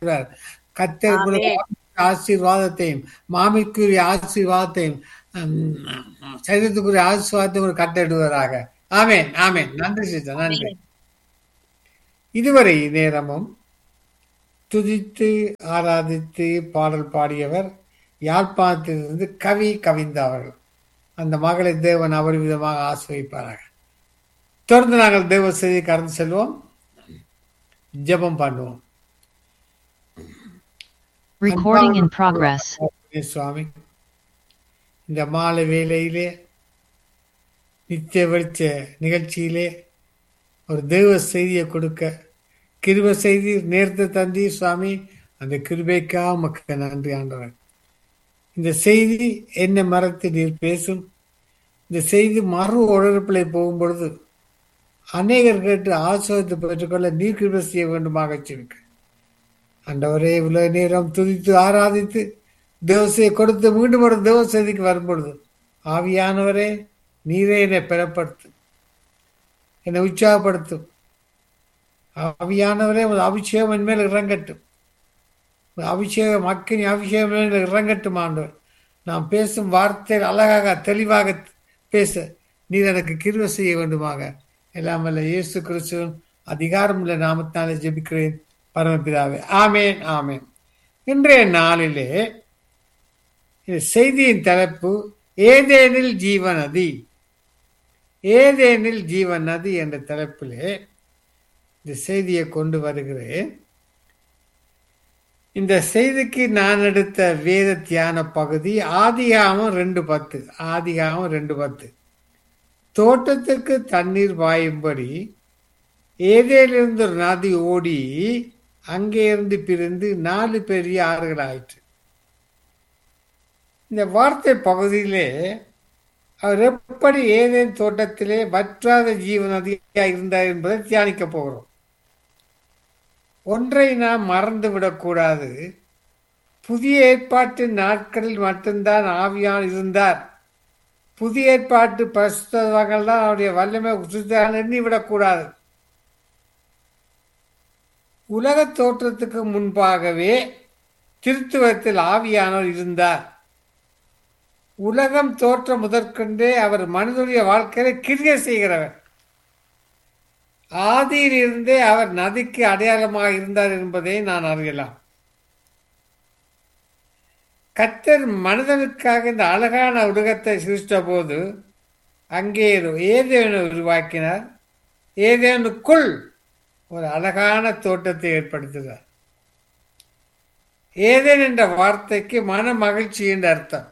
கட்டளையிடுவார் கத்தர் ஆசீர்வாதத்தையும் மாமிக்குரிய ஆசீர்வாதத்தையும் சரீரத்துக்குரிய ஆசீர்வாதத்தையும் ஒரு கட்டளிடுவராக ஆமேன் ஆமேன் நன்றி சிஸ்டர் நன்றி இதுவரை நேரமும் துதித்து ஆராதித்து பாடல் பாடியவர் யாழ்ப்பாணத்திலிருந்து கவி கவிந்த அவர்கள் அந்த மகளை தேவன் அவர் விதமாக ஆசிரியப்பாராக தொடர்ந்து நாங்கள் தேவ செய்தி கடந்து செல்வோம் ஜெபம் பண்ணுவோம் Recording in progress. சுவாமி இந்த மாலை வேளையிலே நித்திய வெளிச்ச நிகழ்ச்சியிலே ஒரு தெய்வ செய்தியை கொடுக்க கிருப செய்தி நேர்த்து தந்தி சுவாமி அந்த கிருபைக்கா மக்கள் நன்றி ஆண்டவர் இந்த செய்தி என்ன மரத்து நீர் பேசும் இந்த செய்தி மறு உழப்பிலை போகும் பொழுது அநேகர் கேட்டு ஆசிரியத்தை பெற்றுக்கொள்ள நீர் கிருபை செய்ய வேண்டுமாக வச்சிருக்க அண்டவரே இவ்வளவு நேரம் துதித்து ஆராதித்து தேவசையை கொடுத்து மீண்டும் ஒரு தேவ செய்திக்கு வரும்பொழுது ஆவியானவரே நீரே என்னை பெறப்படுத்து என்னை உற்சாகப்படுத்தும் ஆவியானவரே ஒரு அபிஷேகம் என் மேல் இறங்கட்டும் அபிஷேகம் மக்களின் அபிஷேகம் மேல் இறங்கட்டும் ஆண்டவர் நான் பேசும் வார்த்தைகள் அழகாக தெளிவாக பேச நீர் எனக்கு கிருவ செய்ய வேண்டுமாக எல்லாம் வல்ல இயேசு கிறிஸ்துவன் அதிகாரம் உள்ள நாமத்தினாலே ஜெபிக்கிறேன் பரமபிதாவே ஆமேன் ஆமேன் இன்றைய நாளிலே செய்தியின் தலைப்பு ஏதேனில் ஜீவநதி ஏதேனில் ஜீவன் நதி என்ற தலைப்பிலே இந்த செய்தியை கொண்டு வருகிறேன் இந்த செய்திக்கு நான் எடுத்த வேத தியான பகுதி ஆதிகாமம் ரெண்டு பத்து ஆதிகாமம் ரெண்டு பத்து தோட்டத்துக்கு தண்ணீர் பாயும்படி ஏதேலிருந்து ஒரு நதி ஓடி அங்கே இருந்து பிரிந்து நாலு பெரிய ஆறுகள் ஆயிற்று இந்த வார்த்தை பகுதியிலே அவர் எப்படி ஏதேன் தோட்டத்திலே வற்றாத ஜீவ நதியாக இருந்தார் என்பதை தியானிக்க போகிறோம் ஒன்றை நாம் மறந்து விடக்கூடாது புதிய ஏற்பாட்டு நாட்களில் மட்டும்தான் ஆவியான் இருந்தார் புதிய ஏற்பாட்டு பரிசுத்தவர்கள் தான் அவருடைய வல்லமை உசுத்தான் எண்ணிவிடக்கூடாது உலக தோற்றத்துக்கு முன்பாகவே திருத்துவத்தில் ஆவியானவர் இருந்தார் உலகம் தோற்ற முதற்கொண்டே அவர் மனிதனுடைய வாழ்க்கையில கிரிய செய்கிறவர் ஆதியிலிருந்தே அவர் நதிக்கு அடையாளமாக இருந்தார் என்பதை நான் அறியலாம் கத்தர் மனிதனுக்காக இந்த அழகான உலகத்தை சிருஷ்ட போது அங்கே ஏதேனு உருவாக்கினார் ஏதேனுக்குள் ஒரு அழகான தோட்டத்தை ஏற்படுத்துகிறார் ஏதேன் என்ற வார்த்தைக்கு மன மகிழ்ச்சி என்ற அர்த்தம்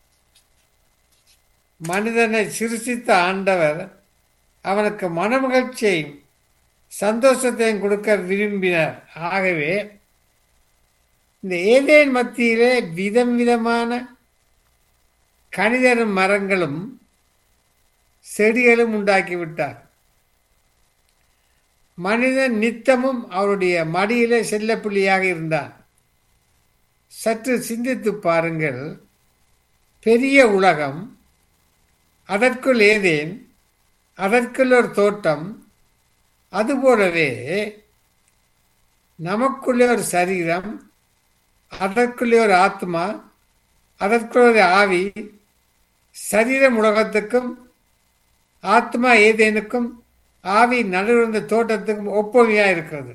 மனிதனை சிருஷித்த ஆண்டவர் அவனுக்கு மனமகிழ்ச்சியையும் சந்தோஷத்தையும் கொடுக்க விரும்பினார் ஆகவே இந்த ஏதேன் மத்தியிலே விதம் விதமான கணிதரும் மரங்களும் செடிகளும் உண்டாக்கிவிட்டார் மனிதன் நித்தமும் அவருடைய மடியிலே செல்லப்புள்ளியாக இருந்தான் சற்று சிந்தித்து பாருங்கள் பெரிய உலகம் அதற்குள் ஏதேன் அதற்குள் ஒரு தோட்டம் அதுபோலவே நமக்குள்ளே ஒரு சரீரம் அதற்குள்ளே ஒரு ஆத்மா அதற்குள்ள ஒரு ஆவி சரீரம் உலகத்துக்கும் ஆத்மா ஏதேனுக்கும் ஆவி நடுவிருந்த தோட்டத்துக்கும் ஒப்புமையாக இருக்கிறது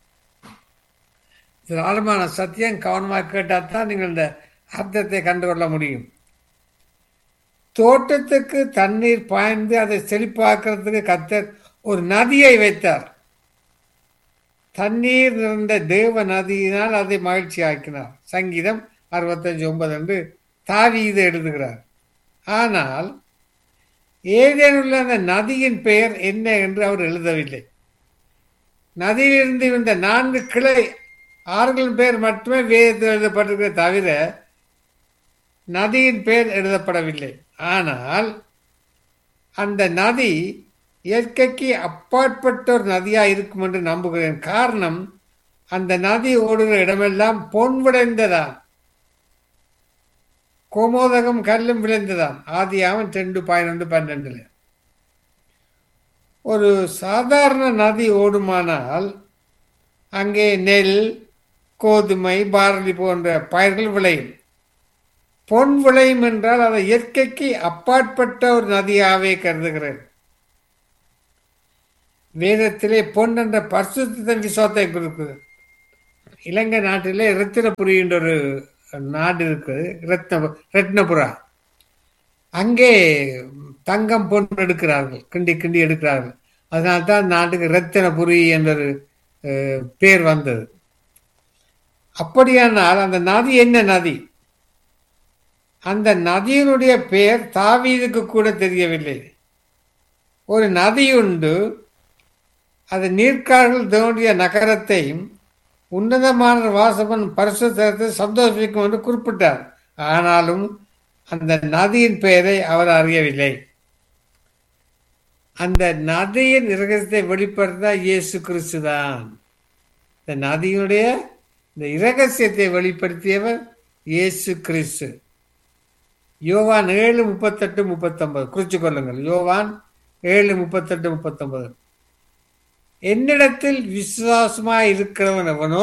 இதில் ஆழமான சத்தியம் கவனமாக கேட்டால் தான் நீங்கள் இந்த அர்த்தத்தை கண்டுகொள்ள முடியும் தோட்டத்துக்கு தண்ணீர் பாய்ந்து அதை செழிப்பாக்குறதுக்கு கத்தர் ஒரு நதியை வைத்தார் தண்ணீர் நிறைந்த தேவ நதியினால் அதை மகிழ்ச்சி ஆக்கினார் சங்கீதம் அறுபத்தஞ்சு ஒன்பது என்று தாவி இது எழுதுகிறார் ஆனால் ஏதேனுள்ள அந்த நதியின் பெயர் என்ன என்று அவர் எழுதவில்லை நதியிலிருந்து இந்த நான்கு கிளை ஆறுகளின் பெயர் மட்டுமே வேதத்தில் எழுதப்பட்டிருக்கிற தவிர நதியின் பெயர் எழுதப்படவில்லை ஆனால் அந்த நதி இயற்கைக்கு அப்பாற்பட்ட ஒரு நதியா இருக்கும் என்று நம்புகிறேன் காரணம் அந்த நதி ஓடுகிற இடமெல்லாம் பொன் விளைந்ததாம் கோமோதகம் கல்லும் விளைந்ததாம் ஆதியாமன் ரெண்டு பதினொன்று பன்னெண்டுல ஒரு சாதாரண நதி ஓடுமானால் அங்கே நெல் கோதுமை பார்லி போன்ற பயிர்கள் விளையும் பொன் விளையும் என்றால் அதை இயற்கைக்கு அப்பாற்பட்ட ஒரு நதியாகவே கருதுகிறேன் வேதத்திலே பொன் என்ற பரிசுத்தத்தின் விசுவாசத்தை கொடுக்குது இலங்கை நாட்டிலே ரத்தினபுரி என்ற ஒரு நாடு இருக்குது ரத்ன ரத்னபுரா அங்கே தங்கம் பொன் எடுக்கிறார்கள் கிண்டி கிண்டி எடுக்கிறார்கள் அதனால தான் நாட்டுக்கு ரத்தினபுரி என்ற ஒரு அஹ், பேர் வந்தது அப்படியானால் அந்த நதி என்ன நதி அந்த நதியினுடைய பெயர் தாவீதுக்கு கூட தெரியவில்லை ஒரு நதி உண்டு அது நீர்க்கால்கள் தோன்றிய நகரத்தையும் உன்னதமான வாசவன் பரிசுத்தத்தை சந்தோஷிக்கும் என்று குறிப்பிட்டார் ஆனாலும் அந்த நதியின் பெயரை அவர் அறியவில்லை அந்த நதியின் இரகசியத்தை வெளிப்படுத்த இயேசு கிறிஸ்து தான் இந்த நதியினுடைய இந்த இரகசியத்தை வெளிப்படுத்தியவர் இயேசு கிறிஸ்து யோவான் ஏழு முப்பத்தெட்டு முப்பத்தொன்பது குறிச்சு கொள்ளுங்கள் யோவான் ஏழு முப்பத்தெட்டு முப்பத்தொன்பது என்னிடத்தில் விசுவாசமாய் இருக்கிறவன் எவனோ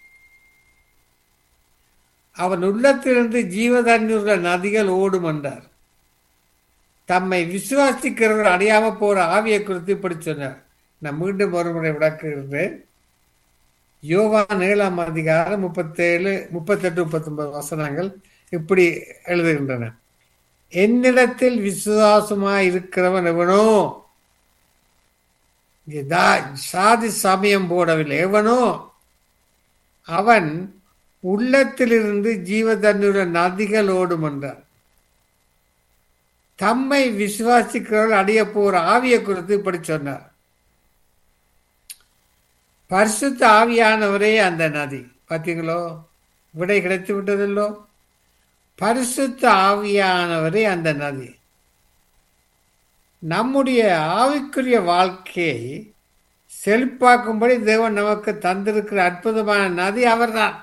அவன் உள்ளத்திலிருந்து ஜீவதண்ணீருள்ள நதிகள் ஓடும் என்றார் தம்மை விசுவாசிக்கிறவர் அடையாம போற ஆவியை குறித்து இப்படி சொன்னார் நான் மீண்டும் ஒருமுறை விளக்குகிறேன் யோவான் ஏழாம் அதிகாரம் முப்பத்தேழு முப்பத்தெட்டு முப்பத்தொன்பது வசனங்கள் இப்படி எழுதுகின்றன என்னிடத்தில் விசுவாசமாய் இருக்கிறவன் எவனோ இங்கே தா- சாதி சமயம் போடவில்லை எவனோ அவன் உள்ளத்திலிருந்து ஜீவதண்ணுள்ள நதிகள் ஓடும் என்றார் தம்மை விசுவாசிக்கிறவர்கள் அடைய போற ஆவியை குறித்து இப்படி சொன்னார் பரிசுத்த ஆவியானவரே அந்த நதி பார்த்தீங்களோ விடை கிடைத்து விட்டதில்லோ பரிசுத்த ஆவியானவரே அந்த நதி நம்முடைய ஆவிக்குரிய வாழ்க்கையை செழிப்பாக்கும்படி தேவன் நமக்கு தந்திருக்கிற அற்புதமான நதி அவர்தான்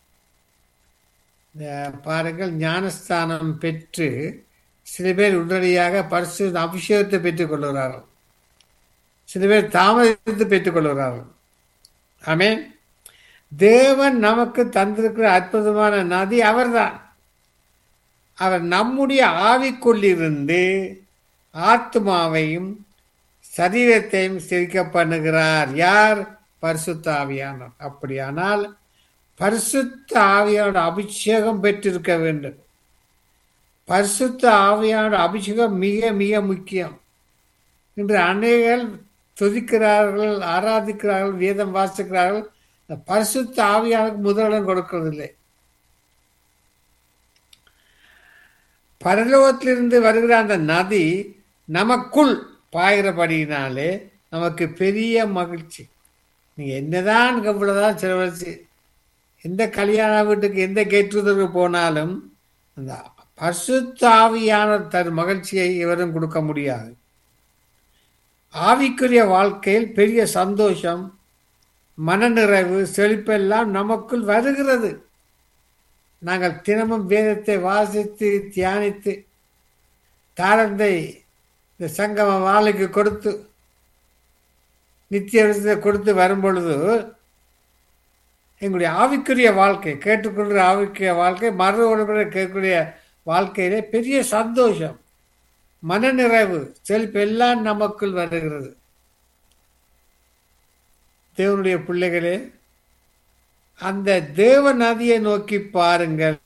இந்த பாருங்கள் ஞானஸ்தானம் பெற்று சில பேர் உடனடியாக பரிசு அபிஷேகத்தை பெற்றுக் கொள்கிறார்கள் சில பேர் தாமதித்து பெற்றுக் கொள்கிறார்கள் ஆமென் தேவன் நமக்கு தந்திருக்கிற அற்புதமான நதி அவர்தான் அவர் நம்முடைய ஆவிக்குள்ளிருந்து ஆத்மாவையும் சரீரத்தையும் சிரிக்க பண்ணுகிறார் யார் பரிசுத்த ஆவியானவர் அப்படியானால் பரிசுத்த ஆவியானோட அபிஷேகம் பெற்றிருக்க வேண்டும் பரிசுத்த ஆவியானோட அபிஷேகம் மிக மிக முக்கியம் இன்று அநேகர் துதிக்கிறார்கள் ஆராதிக்கிறார்கள் வேதம் வாசிக்கிறார்கள் இந்த பரிசுத்த ஆவியானுக்கு முதலிடம் கொடுக்கறதில்லை பரலோகத்திலிருந்து வருகிற அந்த நதி நமக்குள் பாய்கிறபடியினாலே நமக்கு பெரிய மகிழ்ச்சி நீங்க என்னதான் இவ்வளவுதான் செலவழிச்சு எந்த கல்யாண வீட்டுக்கு எந்த கேட்டுதற்கு போனாலும் அந்த பரிசுத்த ஆவியான தன் மகிழ்ச்சியை எவரும் கொடுக்க முடியாது ஆவிக்குரிய வாழ்க்கையில் பெரிய சந்தோஷம் மனநிறைவு செழிப்பெல்லாம் நமக்குள் வருகிறது நாங்கள் தினமும் வேதத்தை வாசித்து தியானித்து தாளந்தை இந்த சங்கம வாழைக்கு கொடுத்து நித்திய விருதை கொடுத்து வரும் பொழுது எங்களுடைய ஆவிக்குரிய வாழ்க்கை கேட்டுக்கொள்கிற ஆவிக்குரிய வாழ்க்கை மறு உடம்புல கேட்கக்கூடிய வாழ்க்கையிலே பெரிய சந்தோஷம் மனநிறைவு செழிப்பு எல்லாம் நமக்குள் வருகிறது தேவனுடைய பிள்ளைகளே அந்த தேவ நதியை நோக்கி பாருங்கள்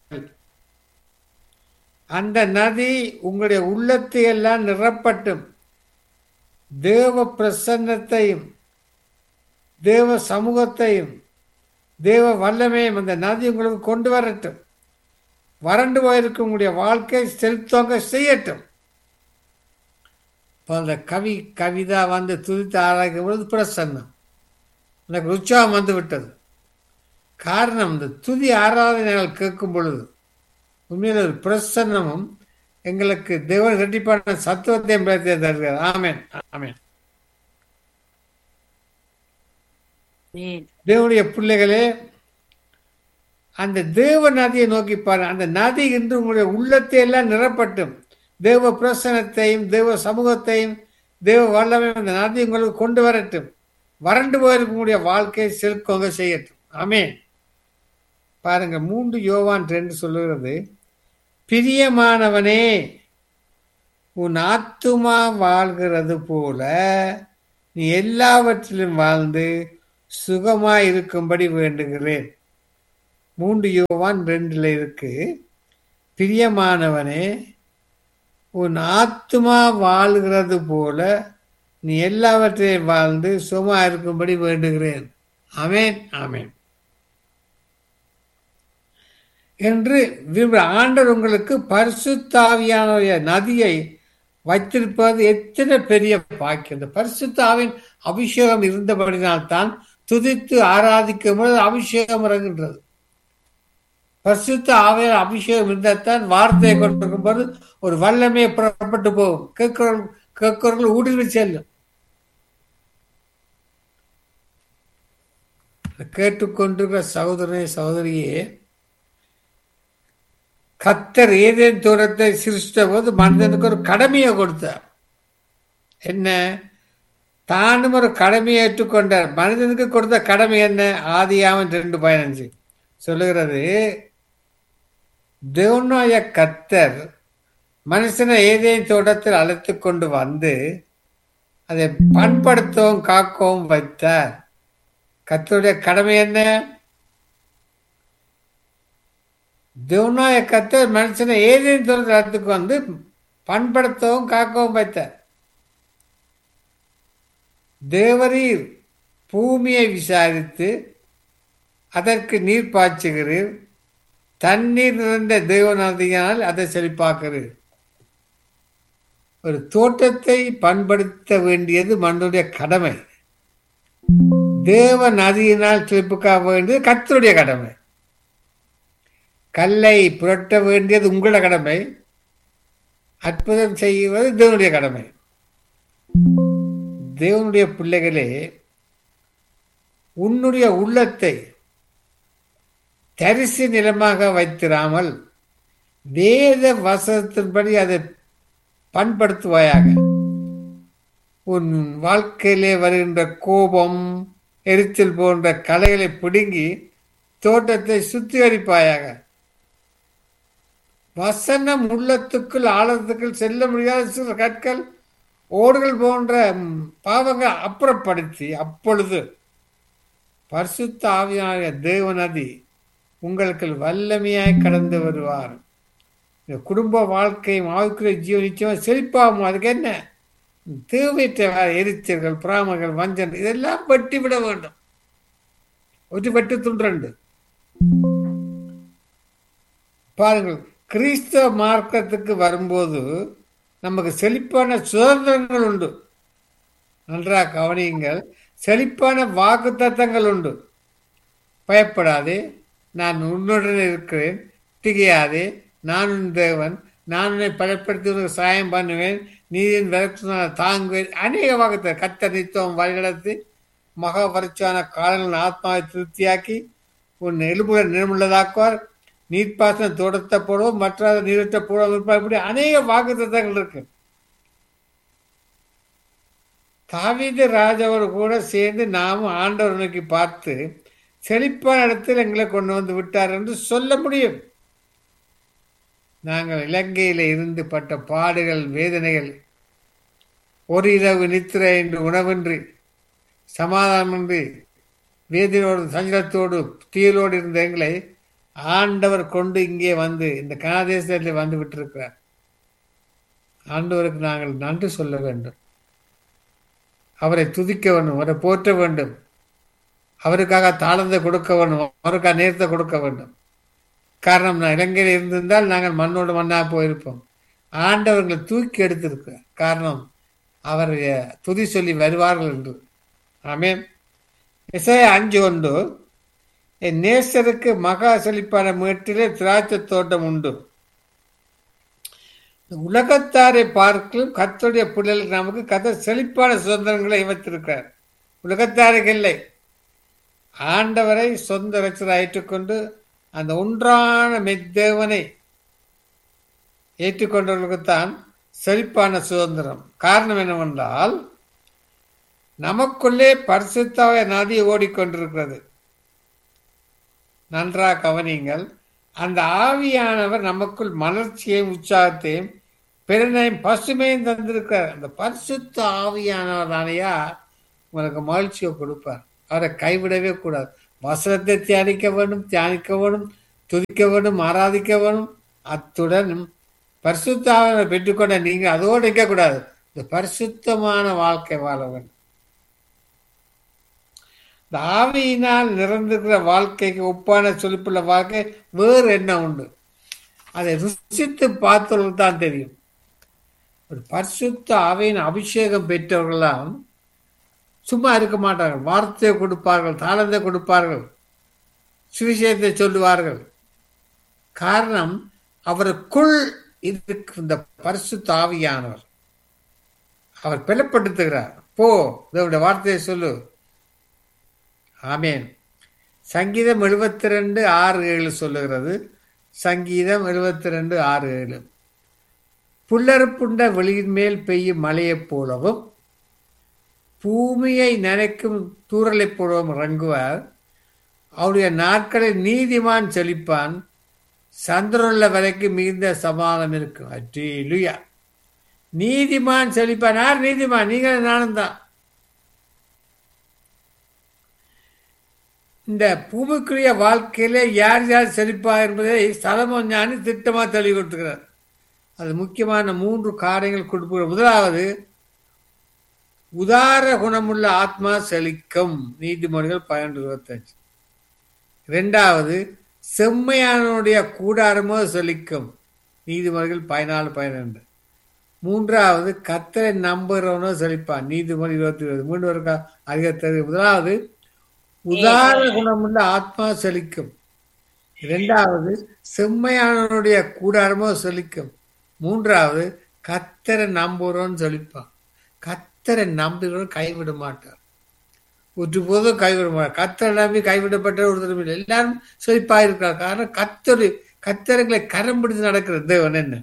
அந்த நதி உங்களுடைய உள்ளத்தை எல்லாம் நிரப்பட்டும் தேவ பிரசன்னத்தையும் தேவ சமூகத்தையும் தேவ வல்லமையும் அந்த நதி உங்களுக்கு கொண்டு வரட்டும் வறண்டு போயிருக்கும் உங்களுடைய வாழ்க்கை செலுத்தவங்க செய்யட்டும் இப்போ அந்த கவி கவிதா வந்து துதித்து ஆராய்க்கும் பொழுது பிரசன்னம் எனக்கு உற்சாகம் வந்து விட்டது காரணம் இந்த துதி ஆராதனைகள் கேட்கும் பொழுது உண்மையில் ஒரு பிரசன்னமும் எங்களுக்கு தேவன் ரெட்டிப்பான சத்துவத்தையும் பிறத்தை தருகிறார் ஆமேன் ஆமேன் தேவனுடைய பிள்ளைகளே அந்த தேவ நதியை நோக்கி பாரு அந்த நதி இன்று உங்களுடைய உள்ளத்தை எல்லாம் நிரப்பட்டும் தேவ பிரசனத்தையும் தேவ சமூகத்தையும் தேவ வல்லமையும் அந்த நதி உங்களுக்கு கொண்டு வரட்டும் வறண்டு போயிருக்கக்கூடிய வாழ்க்கையை செலுக்கோங்க செய்யட்டும் ஆமே பாருங்க மூன்று யோவான் ரெண்டு சொல்லுகிறது பிரியமானவனே உன் ஆத்துமா வாழ்கிறது போல நீ எல்லாவற்றிலும் வாழ்ந்து சுகமாய் இருக்கும்படி வேண்டுகிறேன் மூன்று யோவான் ரெண்டுல இருக்கு பிரியமானவனே உன் ஆத்துமா வாழ்கிறது போல நீ எல்லாவற்றையும் வாழ்ந்து சுகமா இருக்கும்படி வேண்டுகிறேன் ஆமேன் ஆமேன் என்று விரும்புகிற ஆண்டவர் உங்களுக்கு பரிசுத்தாவியான நதியை வைத்திருப்பது எத்தனை பெரிய பாக்கியம் இந்த பரிசுத்தாவின் அபிஷேகம் இருந்தபடினால்தான் துதித்து ஆராதிக்கும் பொழுது அபிஷேகம் இறங்குகின்றது பரிசுத்த ஆவையார் அபிஷேகம் இருந்தால்தான் வார்த்தையை கொண்டிருக்கும் போது ஒரு வல்லமே புறப்பட்டு போகும் கேட்கிறவர்கள் கேட்கிறவர்கள் ஊடுருவி செல்லும் கேட்டுக்கொண்டிருக்கிற சகோதரனே சகோதரியே கத்தர் ஏதேன் தூரத்தை சிருஷ்ட போது மனிதனுக்கு ஒரு கடமையை கொடுத்தார் என்ன தானும் ஒரு கடமையை ஏற்றுக்கொண்டார் மனிதனுக்கு கொடுத்த கடமை என்ன ஆதியாமன் ரெண்டு பதினஞ்சு சொல்லுகிறது தேவனாய கத்தர் மனுஷனை ஏதேன் தோட்டத்தில் அழைத்து கொண்டு வந்து அதை பண்படுத்தவும் காக்கவும் வைத்தார் கத்தருடைய கடமை என்ன தேவனாய கத்தர் மனுஷனை ஏதேன் தோட்டத்தில் அழைத்துக்கு வந்து பண்படுத்தவும் காக்கவும் வைத்தார் தேவரீர் பூமியை விசாரித்து அதற்கு நீர் பாய்ச்சுகிறீர் தண்ணீர் நிறைந்த தேவநாதியால் அதை செழிப்பாக்குறீர் ஒரு தோட்டத்தை பண்படுத்த வேண்டியது மண்ணுடைய கடமை தேவ நதியினால் செழிப்புக்காக வேண்டியது கத்தருடைய கடமை கல்லை புரட்ட வேண்டியது உங்களோட கடமை அற்புதம் செய்வது தேவனுடைய கடமை தேவனுடைய பிள்ளைகளே உன்னுடைய உள்ளத்தை தரிசு நிலமாக வைத்திராமல் வேத வசனத்தின்படி அதை பண்படுத்துவாயாக உன் வாழ்க்கையிலே வருகின்ற கோபம் எரிச்சல் போன்ற கலைகளை பிடுங்கி தோட்டத்தை சுத்திகரிப்பாயாக வசனம் உள்ளத்துக்குள் ஆழத்துக்குள் செல்ல முடியாத சில கற்கள் ஓடுகள் போன்ற பாவங்கள் அப்புறப்படுத்தி அப்பொழுது பரிசுத்த ஆவியான தேவநதி உங்களுக்கு வல்லமையாய் கடந்து வருவார் இந்த குடும்ப வாழ்க்கை ஆவிக்குரிய ஜீவன் நிச்சயமாக செழிப்பாகும் அதுக்கு என்ன தேவையற்ற எரிச்சல்கள் பிராமங்கள் வஞ்சன் இதெல்லாம் வெட்டி விட வேண்டும் ஒரு வெட்டு துண்டு பாருங்கள் கிறிஸ்தவ மார்க்கத்துக்கு வரும்போது நமக்கு செழிப்பான சுதந்திரங்கள் உண்டு நன்றாக கவனியுங்கள் செழிப்பான வாக்கு தத்தங்கள் உண்டு பயப்படாதே நான் உன்னுடன் இருக்கிறேன் திகையாதே நான் உன் தேவன் நான் உன்னை பலப்படுத்தி உனக்கு சாயம் பண்ணுவேன் நீதியின் விளக்கு தாங்குவேன் அநேக வாக்கத்தை கத்த நித்தம் வழிநடத்தி மகா வறட்சியான காலங்கள் ஆத்மாவை திருப்தியாக்கி உன் எலும்புகளை நிர்முள்ளதாக்குவார் நீர்ப்பாசனம் தோட்டத்தை போடுவோம் மற்ற நீரற்ற போடுவோம் இப்படி அநேக வாக்கு தத்தங்கள் இருக்கு தாவீது ராஜாவோடு கூட சேர்ந்து நாமும் ஆண்டவர் நோக்கி பார்த்து செழிப்பான இடத்தில் எங்களை கொண்டு வந்து விட்டார் என்று சொல்ல முடியும் நாங்கள் இலங்கையில் இருந்து பட்ட பாடுகள் வேதனைகள் ஒரு இரவு நித்திரை என்று உணவின்றி சமாதானமின்றி வேதனையோடு சஞ்சலத்தோடு தீயலோடு இருந்த எங்களை ஆண்டவர் கொண்டு இங்கே வந்து இந்த கனாதேசத்தில் வந்து விட்டிருக்கிறார் ஆண்டவருக்கு நாங்கள் நன்றி சொல்ல வேண்டும் அவரை துதிக்க வேண்டும் அவரை போற்ற வேண்டும் அவருக்காக தாளந்தை கொடுக்க வேண்டும் அவருக்காக நேரத்தை கொடுக்க வேண்டும் காரணம் நான் இலங்கையில் இருந்திருந்தால் நாங்கள் மண்ணோடு மண்ணாக போயிருப்போம் ஆண்டவர்களை தூக்கி எடுத்திருக்க காரணம் அவர் துதி சொல்லி வருவார்கள் என்று ஆமே இசைய அஞ்சு ஒன்று என் நேசருக்கு மகா செழிப்பான மேட்டிலே திராட்சை தோட்டம் உண்டு உலகத்தாரை பார்க்கலும் கத்துடைய பிள்ளைகளுக்கு நமக்கு கதை செழிப்பான சுதந்திரங்களை வைத்திருக்கிறார் உலகத்தாருக்கு இல்லை ஆண்டவரை சொந்த ரச்சரை ஏற்றுக்கொண்டு அந்த ஒன்றான மெத்தேவனை ஏற்றுக்கொண்டவர்களுக்குத்தான் செழிப்பான சுதந்திரம் காரணம் என்னவென்றால் நமக்குள்ளே பரிசுத்தாய நதி ஓடிக்கொண்டிருக்கிறது நன்றாக கவனிங்கள் அந்த ஆவியானவர் நமக்குள் மலர்ச்சியையும் உற்சாகத்தையும் பெருமையும் பசுமையும் தந்திருக்கிறார் அந்த பரிசுத்த ஆவியானவர் தானையா உங்களுக்கு மகிழ்ச்சியை கொடுப்பார் அவரை கைவிடவே கூடாது வசனத்தை தியானிக்க வேண்டும் தியானிக்க வேண்டும் துதிக்க வேண்டும் ஆராதிக்க வேண்டும் அத்துடன் பரிசுத்தாவினை பெற்றுக்கொண்ட நீங்க அதோடு இருக்கக்கூடாது இந்த பரிசுத்தமான வாழ்க்கை வாழ வேண்டும் இந்த ஆவியினால் நிறந்திருக்கிற வாழ்க்கைக்கு ஒப்பான சொலிப்புள்ள வாழ்க்கை வேறு என்ன உண்டு அதை ருசித்து பார்த்தவர்களுக்கு தான் தெரியும் ஒரு பரிசுத்த ஆவியின் அபிஷேகம் பெற்றவர்களாம் சும்மா இருக்க மாட்டார்கள் வார்த்தையை கொடுப்பார்கள் தாளத்தை கொடுப்பார்கள் சுவிசேஷத்தை சொல்லுவார்கள் காரணம் அவருக்குள் இருக்கு இந்த பரிசுத்த ஆவியானவர் அவர் பிளப்படுத்துகிறார் போ இதோட வார்த்தையை சொல்லு ஆமேன் சங்கீதம் எழுபத்தி ரெண்டு ஆறு ஏழு சொல்லுகிறது சங்கீதம் எழுபத்தி ரெண்டு ஆறு ஏழு புல்லறுப்புண்ட வெளியின் மேல் பெய்யும் மழையைப் போலவும் பூமியை நினைக்கும் தூரலைப் போலவும் இறங்குவார் அவருடைய நாட்களில் நீதிமான் செழிப்பான் சந்திரனுள்ள வரைக்கும் மிகுந்த சமாதானம் இருக்கும் அற்றி லுயா நீதிமான் செழிப்பான் யார் நீதிமான் நீங்கள் நானும் தான் இந்த பூமிக்குரிய வாழ்க்கையில யார் யார் செழிப்பா என்பதை சலமம் ஞானி திட்டமாக தெளிவு கொடுத்துக்கிறார் அது முக்கியமான மூன்று காரியங்கள் கொடுக்கிற முதலாவது உதார குணமுள்ள ஆத்மா செழிக்கும் நீதிமொழிகள் பன்னெண்டு இருபத்தஞ்சு இரண்டாவது செம்மையானுடைய கூடாரமோ செழிக்கும் நீதிமொழிகள் பதினாலு பதினெண்டு மூன்றாவது கத்தரை நம்புகிறவனோ செழிப்பான் நீதிமொழி இருபத்தி இருபது மூன்று வருக்கா அதிகத்தது முதலாவது உதார குணமுள்ள ஆத்மா செழிக்கும் இரண்டாவது செம்மையானவனுடைய கூடாரமோ செழிக்கும் மூன்றாவது கத்தரை நம்புகிறோன்னு செழிப்பான் கத்தரை நம்புகிறவன் கைவிட மாட்டார் ஒருபோதும் கைவிட மாட்டார் கத்தரை நம்பி கைவிடப்பட்ட ஒருத்தரும் இல்லை எல்லாரும் செழிப்பாக இருக்கிறார் காரணம் கத்தரு கத்தரைகளை கரம் பிடித்து நடக்கிற தேவன் என்ன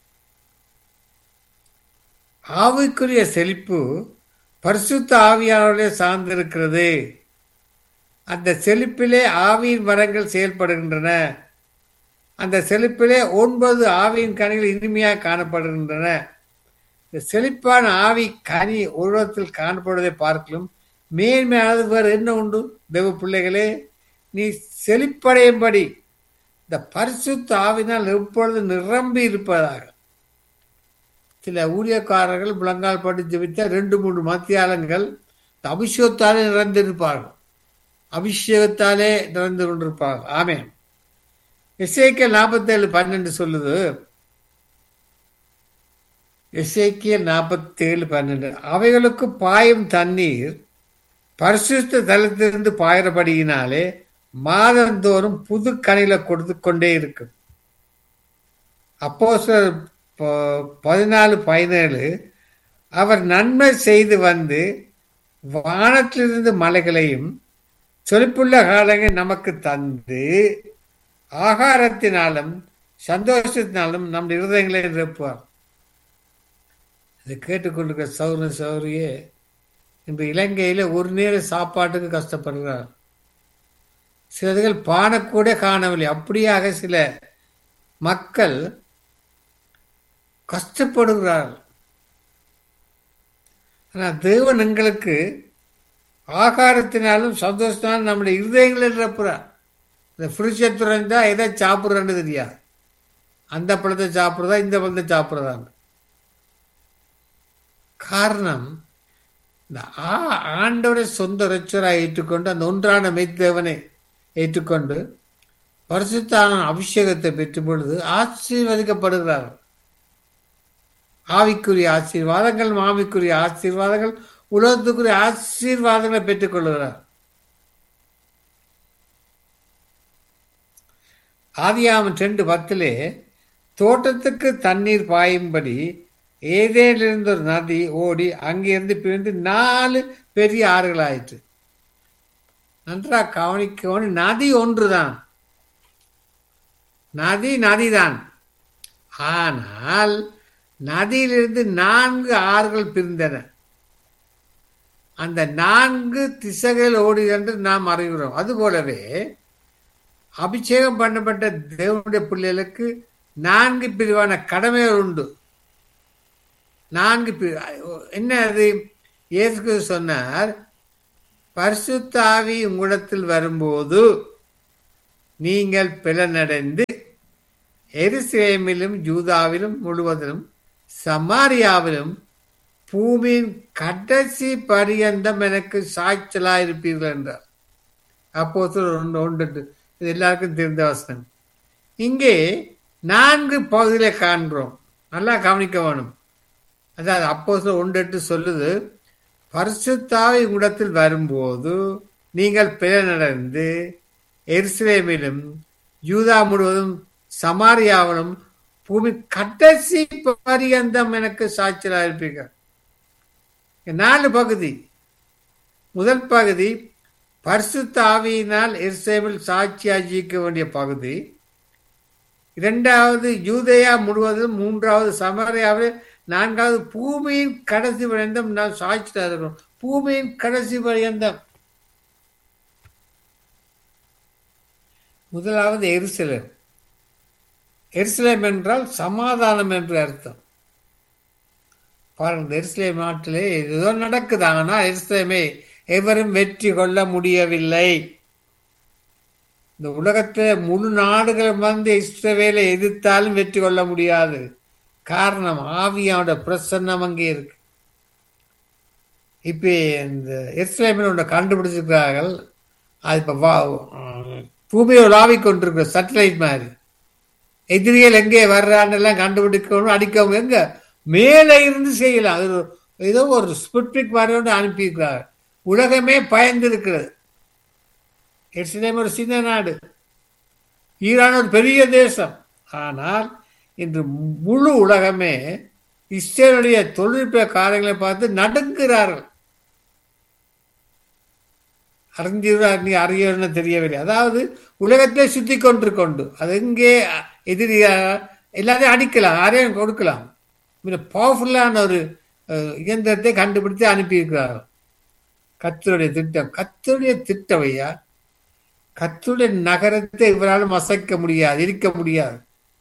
ஆவிக்குரிய செழிப்பு பரிசுத்த ஆவியானவர்களே சார்ந்திருக்கிறது அந்த செழிப்பிலே ஆவியின் மரங்கள் செயல்படுகின்றன அந்த செழிப்பிலே ஒன்பது ஆவியின் கனிகள் இனிமையாக காணப்படுகின்றன இந்த செழிப்பான ஆவி கனி உருவத்தில் காணப்படுவதை பார்க்கலும் மேன்மையானது வேறு என்ன உண்டு தேவ பிள்ளைகளே நீ செழிப்படையும்படி இந்த பரிசுத்த ஆவினால் எப்பொழுது நிரம்பி இருப்பதாக சில ஊழியக்காரர்கள் முழங்கால் பட்டு ஜெபித்த ரெண்டு மூன்று மத்தியாலங்கள் இந்த அபிஷேகத்தாலே நிறைந்திருப்பார்கள் அபிஷேகத்தாலே நிறைந்து கொண்டிருப்பார்கள் ஆமே எஸ்ஐக்கியல் நாற்பத்தேழு பன்னெண்டு சொல்லுது எஸ்ஐக்கியல் நாற்பத்தேழு பன்னெண்டு அவைகளுக்கு பாயும் தண்ணீர் பரிசுத்த தளத்திலிருந்து பாயிறபடியினாலே மாதந்தோறும் புது கனில கொடுத்து கொண்டே இருக்கும் அப்போ பதினாலு பதினேழு அவர் நன்மை செய்து வந்து வானத்திலிருந்து மலைகளையும் சொலிப்புள்ள காலங்கள் நமக்கு தந்து ஆகாரத்தினாலும் சந்தோஷத்தினாலும் நம் இருதயங்களை நிரப்புவார் இதை கேட்டுக்கொண்டிருக்க சௌர சௌரியே இன்று இலங்கையில் ஒரு நேர சாப்பாட்டுக்கு கஷ்டப்படுகிறார் சிலதுகள் பானக்கூட காணவில்லை அப்படியாக சில மக்கள் கஷ்டப்படுகிறார்கள் ஆனால் தேவன் எங்களுக்கு ஆகாரத்தினாலும் சந்தோஷத்தினாலும் நம்முடைய இருதயங்களில் நிரப்புறார் இந்த ஃப்ரிட்ஜை துறைந்தா எதை சாப்பிட்றேன்னு தெரியாது அந்த பழத்தை சாப்பிட்றதா இந்த பழத்தை சாப்பிட்றதாங்க காரணம் இந்த ஆ ஆண்டவரை சொந்த ரச்சராக ஏற்றுக்கொண்டு அந்த ஒன்றான மெய்த்தேவனை ஏற்றுக்கொண்டு பரிசுத்தான அபிஷேகத்தை பெற்றும் பொழுது ஆசீர்வதிக்கப்படுகிறார்கள் ஆவிக்குரிய ஆசீர்வாதங்கள் மாமிக்குரிய ஆசீர்வாதங்கள் உலகத்துக்குரிய ஆசீர்வாதங்களை பெற்றுக் கொள்கிறார் ஆதியாமன் ரெண்டு பத்திலே தோட்டத்துக்கு தண்ணீர் பாயும்படி ஏதேனிலிருந்து ஒரு நதி ஓடி அங்கிருந்து பிரிந்து நாலு பெரிய ஆறுகள் ஆயிற்று நன்றாக கவனிக்கணும் நதி ஒன்றுதான் நதி நதிதான் ஆனால் நதியிலிருந்து நான்கு ஆறுகள் பிரிந்தன அந்த நான்கு திசைகள் ஓடி என்று நாம் அறிகிறோம் அதுபோலவே அபிஷேகம் பண்ணப்பட்ட தேவனுடைய பிள்ளைகளுக்கு நான்கு பிரிவான கடமைகள் உண்டு நான்கு பிரி என்ன அது இயேசு சொன்னார் பரிசுத்தாவி உங்களிடத்தில் வரும்போது நீங்கள் பிளனடைந்து எருசலேமிலும் ஜூதாவிலும் முழுவதிலும் சமாரியாவிலும் பூமியின் கடைசி பரியந்தம் எனக்கு சாய்ச்சலாயிருப்பீர்கள் என்றார் அப்போ ஒன்று ஒன்று இது எல்லாருக்கும் தெரிந்த வசனம் இங்கே நான்கு பகுதிகளை காண்கிறோம் நல்லா கவனிக்க வேணும் அதாவது அப்போ ஒன்று சொல்லுது பரிசுத்தாவை உடத்தில் வரும்போது நீங்கள் பிறநடந்து எருசலேமிலும் யூதா முழுவதும் சமாரியாவிலும் பூமி கடைசி பரியந்தம் எனக்கு சாட்சியாக இருப்பீர்கள் நாலு பகுதி முதல் பகுதி பரிசுத்த ஆவியினால் எருசலேமில் சாட்சியாக ஜீக்க வேண்டிய பகுதி இரண்டாவது யூதயா முழுவதும் மூன்றாவது சமரியாவில் நான்காவது பூமியின் கடைசி பரியந்தம் நாம் சாட்சியாக இருக்கிறோம் பூமியின் கடைசி பரியந்தம் முதலாவது எருசலேம் எருசலேம் என்றால் சமாதானம் என்று அர்த்தம் பாருங்கள் எருசலேம் நாட்டிலே ஏதோ நடக்குது ஆனால் எருசலேமே எவரும் வெற்றி கொள்ள முடியவில்லை இந்த உலகத்தில் முழு நாடுகள் வந்து இஸ்ரவேலை எதிர்த்தாலும் வெற்றி கொள்ள முடியாது காரணம் ஆவியாவோட பிரசன்னம் அங்கே இருக்கு இப்போ இந்த எருசலேமில் ஒன்று கண்டுபிடிச்சிருக்கிறார்கள் அது இப்போ வா பூமியை உலாவி கொண்டிருக்கிற சேட்டலைட் மாதிரி எதிரிகள் எங்கே வர்றான்னு எல்லாம் கண்டுபிடிக்கணும் அடிக்கவும் எங்க மேலே இருந்து செய்யலாம் அது ஏதோ ஒரு ஸ்புட்னிக் மாதிரி ஒன்று அனுப்பியிருக்கிறார் உலகமே பயந்து இருக்கிறது எருசலேம் ஒரு சின்ன நாடு ஈரான் ஒரு பெரிய தேசம் ஆனால் இன்று முழு உலகமே இஸ்ரேலுடைய தொழில்நுட்ப காரியங்களை பார்த்து நடுங்குகிறார்கள் அறிஞர் நீ அறியன்னு தெரியவில்லை அதாவது உலகத்தை சுத்தி கொண்டு கொண்டு அது எங்கே எதிரி எல்லாத்தையும் அடிக்கலாம் யாரையும் கொடுக்கலாம் மிக பவர்ஃபுல்லான ஒரு இயந்திரத்தை கண்டுபிடித்து அனுப்பியிருக்கிறார்கள் கத்தருடைய திட்டம் கத்தருடைய திட்டம் ஐயா கத்தருடைய நகரத்தை இவரால் அசைக்க முடியாது இருக்க முடியாது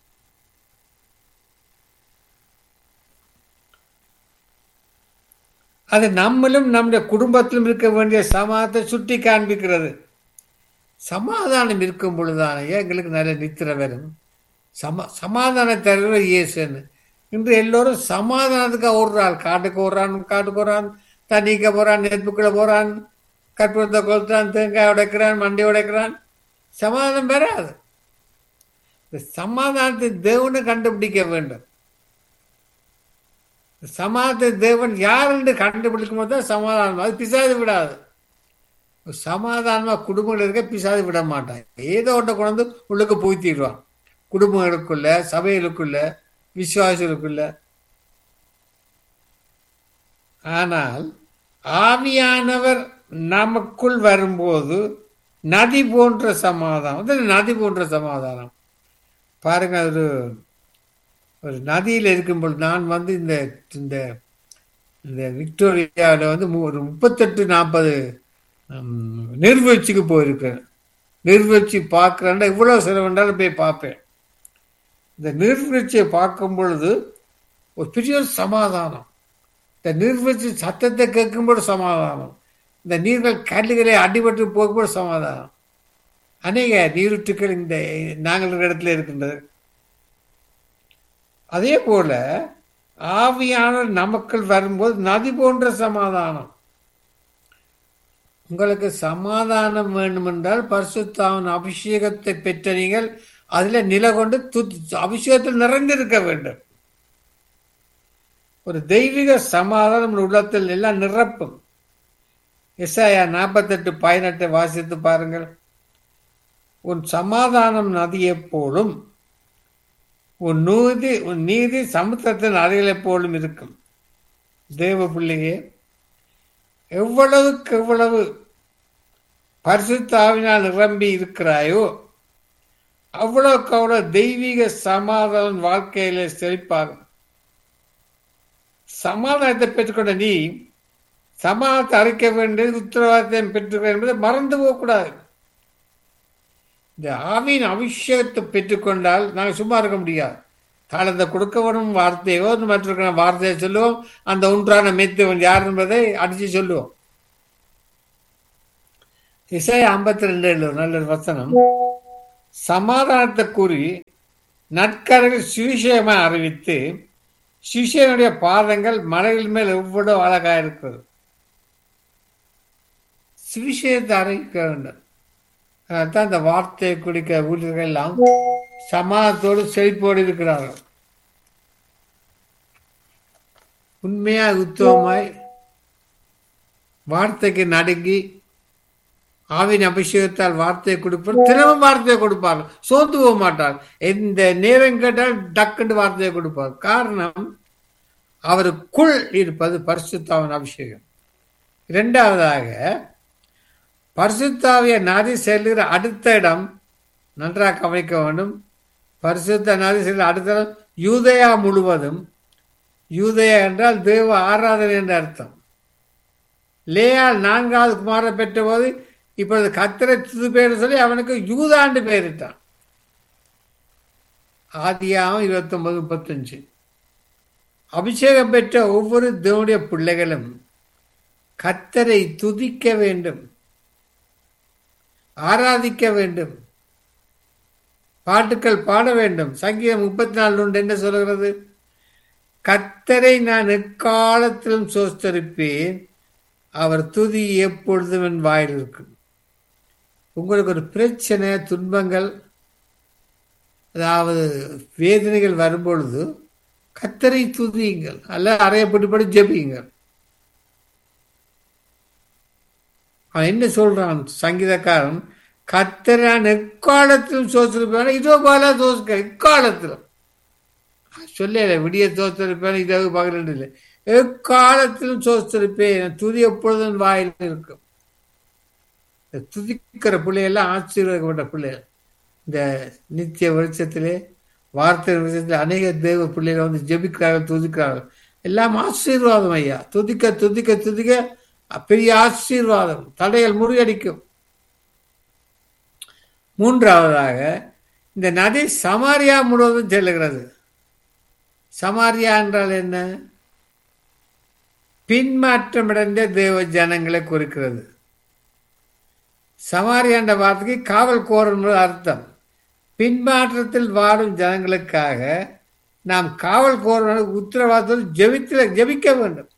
அது நம்மளும் நம்முடைய குடும்பத்திலும் இருக்க வேண்டிய சமாதத்தை சுட்டி காண்பிக்கிறது சமாதானம் இருக்கும் பொழுதான எங்களுக்கு நல்ல நித்திர வரும் சமா சமாதான தருகிற இயேசுன்னு இன்று எல்லோரும் சமாதானத்துக்காக ஓடுறாள் காட்டுக்கு ஓடுறான் காட்டுக்கு ஓடுறான் தண்ணிக்க போறான் நெருப்புக்குள்ள போறான் கற்பூரத்தை கொளுத்துறான் தேங்காய் உடைக்கிறான் மண்டி உடைக்கிறான் சமாதானம் பெறாது இந்த சமாதானத்தை தேவனு கண்டுபிடிக்க வேண்டும் சமாதான தேவன் யார் என்று கண்டுபிடிக்கும் போது தான் சமாதானம் அது பிசாது விடாது சமாதானமா குடும்பங்கள் இருக்க பிசாது விட மாட்டான் ஏதோ ஒன்றை கொண்டு உள்ளுக்கு பூத்திடுவான் குடும்பங்களுக்குள்ள சபைகளுக்குள்ள விசுவாசிகளுக்குள்ள ஆனால் ஆவியானவர் நமக்குள் வரும்போது நதி போன்ற சமாதானம் நதி போன்ற சமாதானம் பாருங்க ஒரு ஒரு நதியில் இருக்கும்போது நான் வந்து இந்த இந்த இந்த விக்டோரியாவில் வந்து ஒரு முப்பத்தெட்டு நாற்பது நீர்வீழ்ச்சிக்கு போயிருக்கேன் நீர்வீழ்ச்சி பார்க்குறேன்னா இவ்வளோ செலவுண்டாலும் போய் பார்ப்பேன் இந்த நீர்வீழ்ச்சியை பார்க்கும் பொழுது ஒரு பெரிய சமாதானம் இந்த நீர்வீழ்ச்சி சத்தத்தை கேட்கும்போது சமாதானம் இந்த நீர்கள் கல்லுகளை அடிபட்டு போகும்போது சமாதானம் அநேக நீருற்றுக்கள் இந்த நாங்கள் இருக்கிற இடத்துல இருக்கின்றது அதே போல ஆவியானவர் நமக்குள் வரும்போது நதி போன்ற சமாதானம் உங்களுக்கு சமாதானம் வேண்டுமென்றால் பரிசுத்தாவின் அபிஷேகத்தை பெற்ற நீங்கள் அதில் நில கொண்டு அபிஷேகத்தில் நிறைந்திருக்க வேண்டும் ஒரு தெய்வீக சமாதானம் உள்ளத்தில் எல்லாம் நிரப்பும் எஸ்ஐயா நாற்பத்தெட்டு பதினெட்டை வாசித்து பாருங்கள் உன் சமாதானம் நதியை போலும் உன் நீதி உன் நீதி சமுத்திரத்தின் அறைகளைப் போலும் இருக்கும் தேவ பிள்ளையே எவ்வளவுக்கு எவ்வளவு பரிசுத்தாவினால் நிரம்பி இருக்கிறாயோ அவ்வளவுக்கு அவ்வளவு தெய்வீக சமாதானம் வாழ்க்கையில செழிப்பாகும் சமாதானத்தை பெற்றுக்கொண்ட நீ சமாதானத்தை அழைக்க வேண்டியது உத்தரவாதத்தை பெற்றுக்க என்பதை மறந்து போகக்கூடாது இந்த ஆவியின் அபிஷேகத்தை பெற்றுக்கொண்டால் நாங்கள் சும்மா இருக்க முடியாது தாளத்தை கொடுக்க வேணும் வார்த்தையோ மற்ற வார்த்தையை சொல்லுவோம் அந்த ஒன்றான மெத்தவன் யார் என்பதை அடிச்சு சொல்லுவோம் இசை ஐம்பத்தி ரெண்டு நல்ல ஒரு வசனம் சமாதானத்தை கூறி நற்கரையில் சுவிசேகமாக அறிவித்து சிஷியனுடைய பாதங்கள் மலைகள் மேல் எவ்வளவு அழகா இருக்கிறது சுவிசேகத்தை அறிவிக்க வேண்டும் அதான் இந்த வார்த்தையை குடிக்க ஊழியர்கள் எல்லாம் சமாதத்தோடு செழிப்போடு இருக்கிறார்கள் உண்மையா உத்தவமாய் வார்த்தைக்கு நடுங்கி ஆவின் அபிஷேகத்தால் வார்த்தையை கொடுப்பார் தினமும் வார்த்தையை கொடுப்பார் சோர்ந்து போக மாட்டார் எந்த நேரம் கேட்டால் டக்குண்டு வார்த்தையை கொடுப்பார் காரணம் அவருக்குள் இருப்பது பரிசுத்தாவின் அபிஷேகம் இரண்டாவதாக பரிசுத்தாவிய நதி செல்லுகிற அடுத்த இடம் நன்றாக கவனிக்க வேண்டும் பரிசுத்த நதி செல்லுகிற அடுத்த இடம் யூதயா முழுவதும் யூதயா என்றால் தேவ ஆராதனை என்ற அர்த்தம் லேயால் நான்காவது குமாரை பெற்ற போது இப்பொழுது கத்திர துது பேர் சொல்லி அவனுக்கு யூதாண்டு பெயரிட்டான் ஆதியாகம் இருபத்தி ஒன்பது முப்பத்தஞ்சு அபிஷேகம் பெற்ற ஒவ்வொரு தேவனுடைய பிள்ளைகளும் கத்தரை துதிக்க வேண்டும் ஆராதிக்க வேண்டும் பாட்டுக்கள் பாட வேண்டும் சங்கீதம் முப்பத்தி நாலு ஒன்று என்ன சொல்கிறது கத்தரை நான் எக்காலத்திலும் சோஸ்தரிப்பேன் அவர் துதி எப்பொழுதும் என் வாயில் இருக்கும் உங்களுக்கு ஒரு பிரச்சனை துன்பங்கள் அதாவது வேதனைகள் வரும்பொழுது கத்தரை துதியுங்கள் அல்ல அறையப்பட்டுப்படி ஜெபியுங்கள் அவன் என்ன சொல்றான் சங்கீதக்காரன் கத்தரான் எக்காலத்திலும் சோசிருப்பான இதோ போல தோசுக்க எக்காலத்திலும் சொல்லல விடிய தோத்தரிப்பேன் இதோ பகல் இல்லை எக்காலத்திலும் சோஸ்திருப்பேன் துதி எப்பொழுதும் வாயில் இருக்கும் துதிக்கிற பிள்ளையெல்லாம் ஆசீர்வதிக்கப்பட்ட பிள்ளைகள் இந்த நித்திய வெளிச்சத்திலே வார்த்தை வெளிச்சத்தில் அநேக தேவ பிள்ளைகள் வந்து ஜெபிக்கிறார்கள் துதிக்கிறார்கள் எல்லாம் ஆசீர்வாதம் ஐயா துதிக்க துதிக்க துதிக்க பெரிய ஆசீர்வாதம் தடைகள் முறியடிக்கும் மூன்றாவதாக இந்த நதி சமாரியா முழுவதும் செல்லுகிறது சமாரியா என்றால் என்ன பின்மாற்றமடைந்த தேவ ஜனங்களை குறிக்கிறது சமாரியாண்ட வார்த்தைக்கு காவல் கோரல் அர்த்தம் பின்மாற்றத்தில் வாழும் ஜனங்களுக்காக நாம் காவல் கோர உத்தரவாதத்தில் ஜெபித்தில் ஜெபிக்க வேண்டும்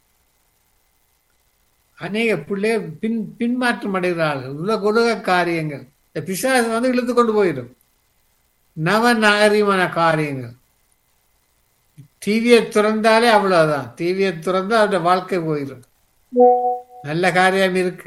அநேக பிள்ளைகள் பின் பின்மாற்றம் அடைகிறார்கள் உலக உலக காரியங்கள் இந்த பிசாசம் வந்து இழுத்து கொண்டு போயிடும் நவ நாகரீகமான காரியங்கள் டிவியை திறந்தாலே அவ்வளவுதான் டிவியை திறந்தா அவருடைய வாழ்க்கை போயிடும் நல்ல காரியம் இருக்கு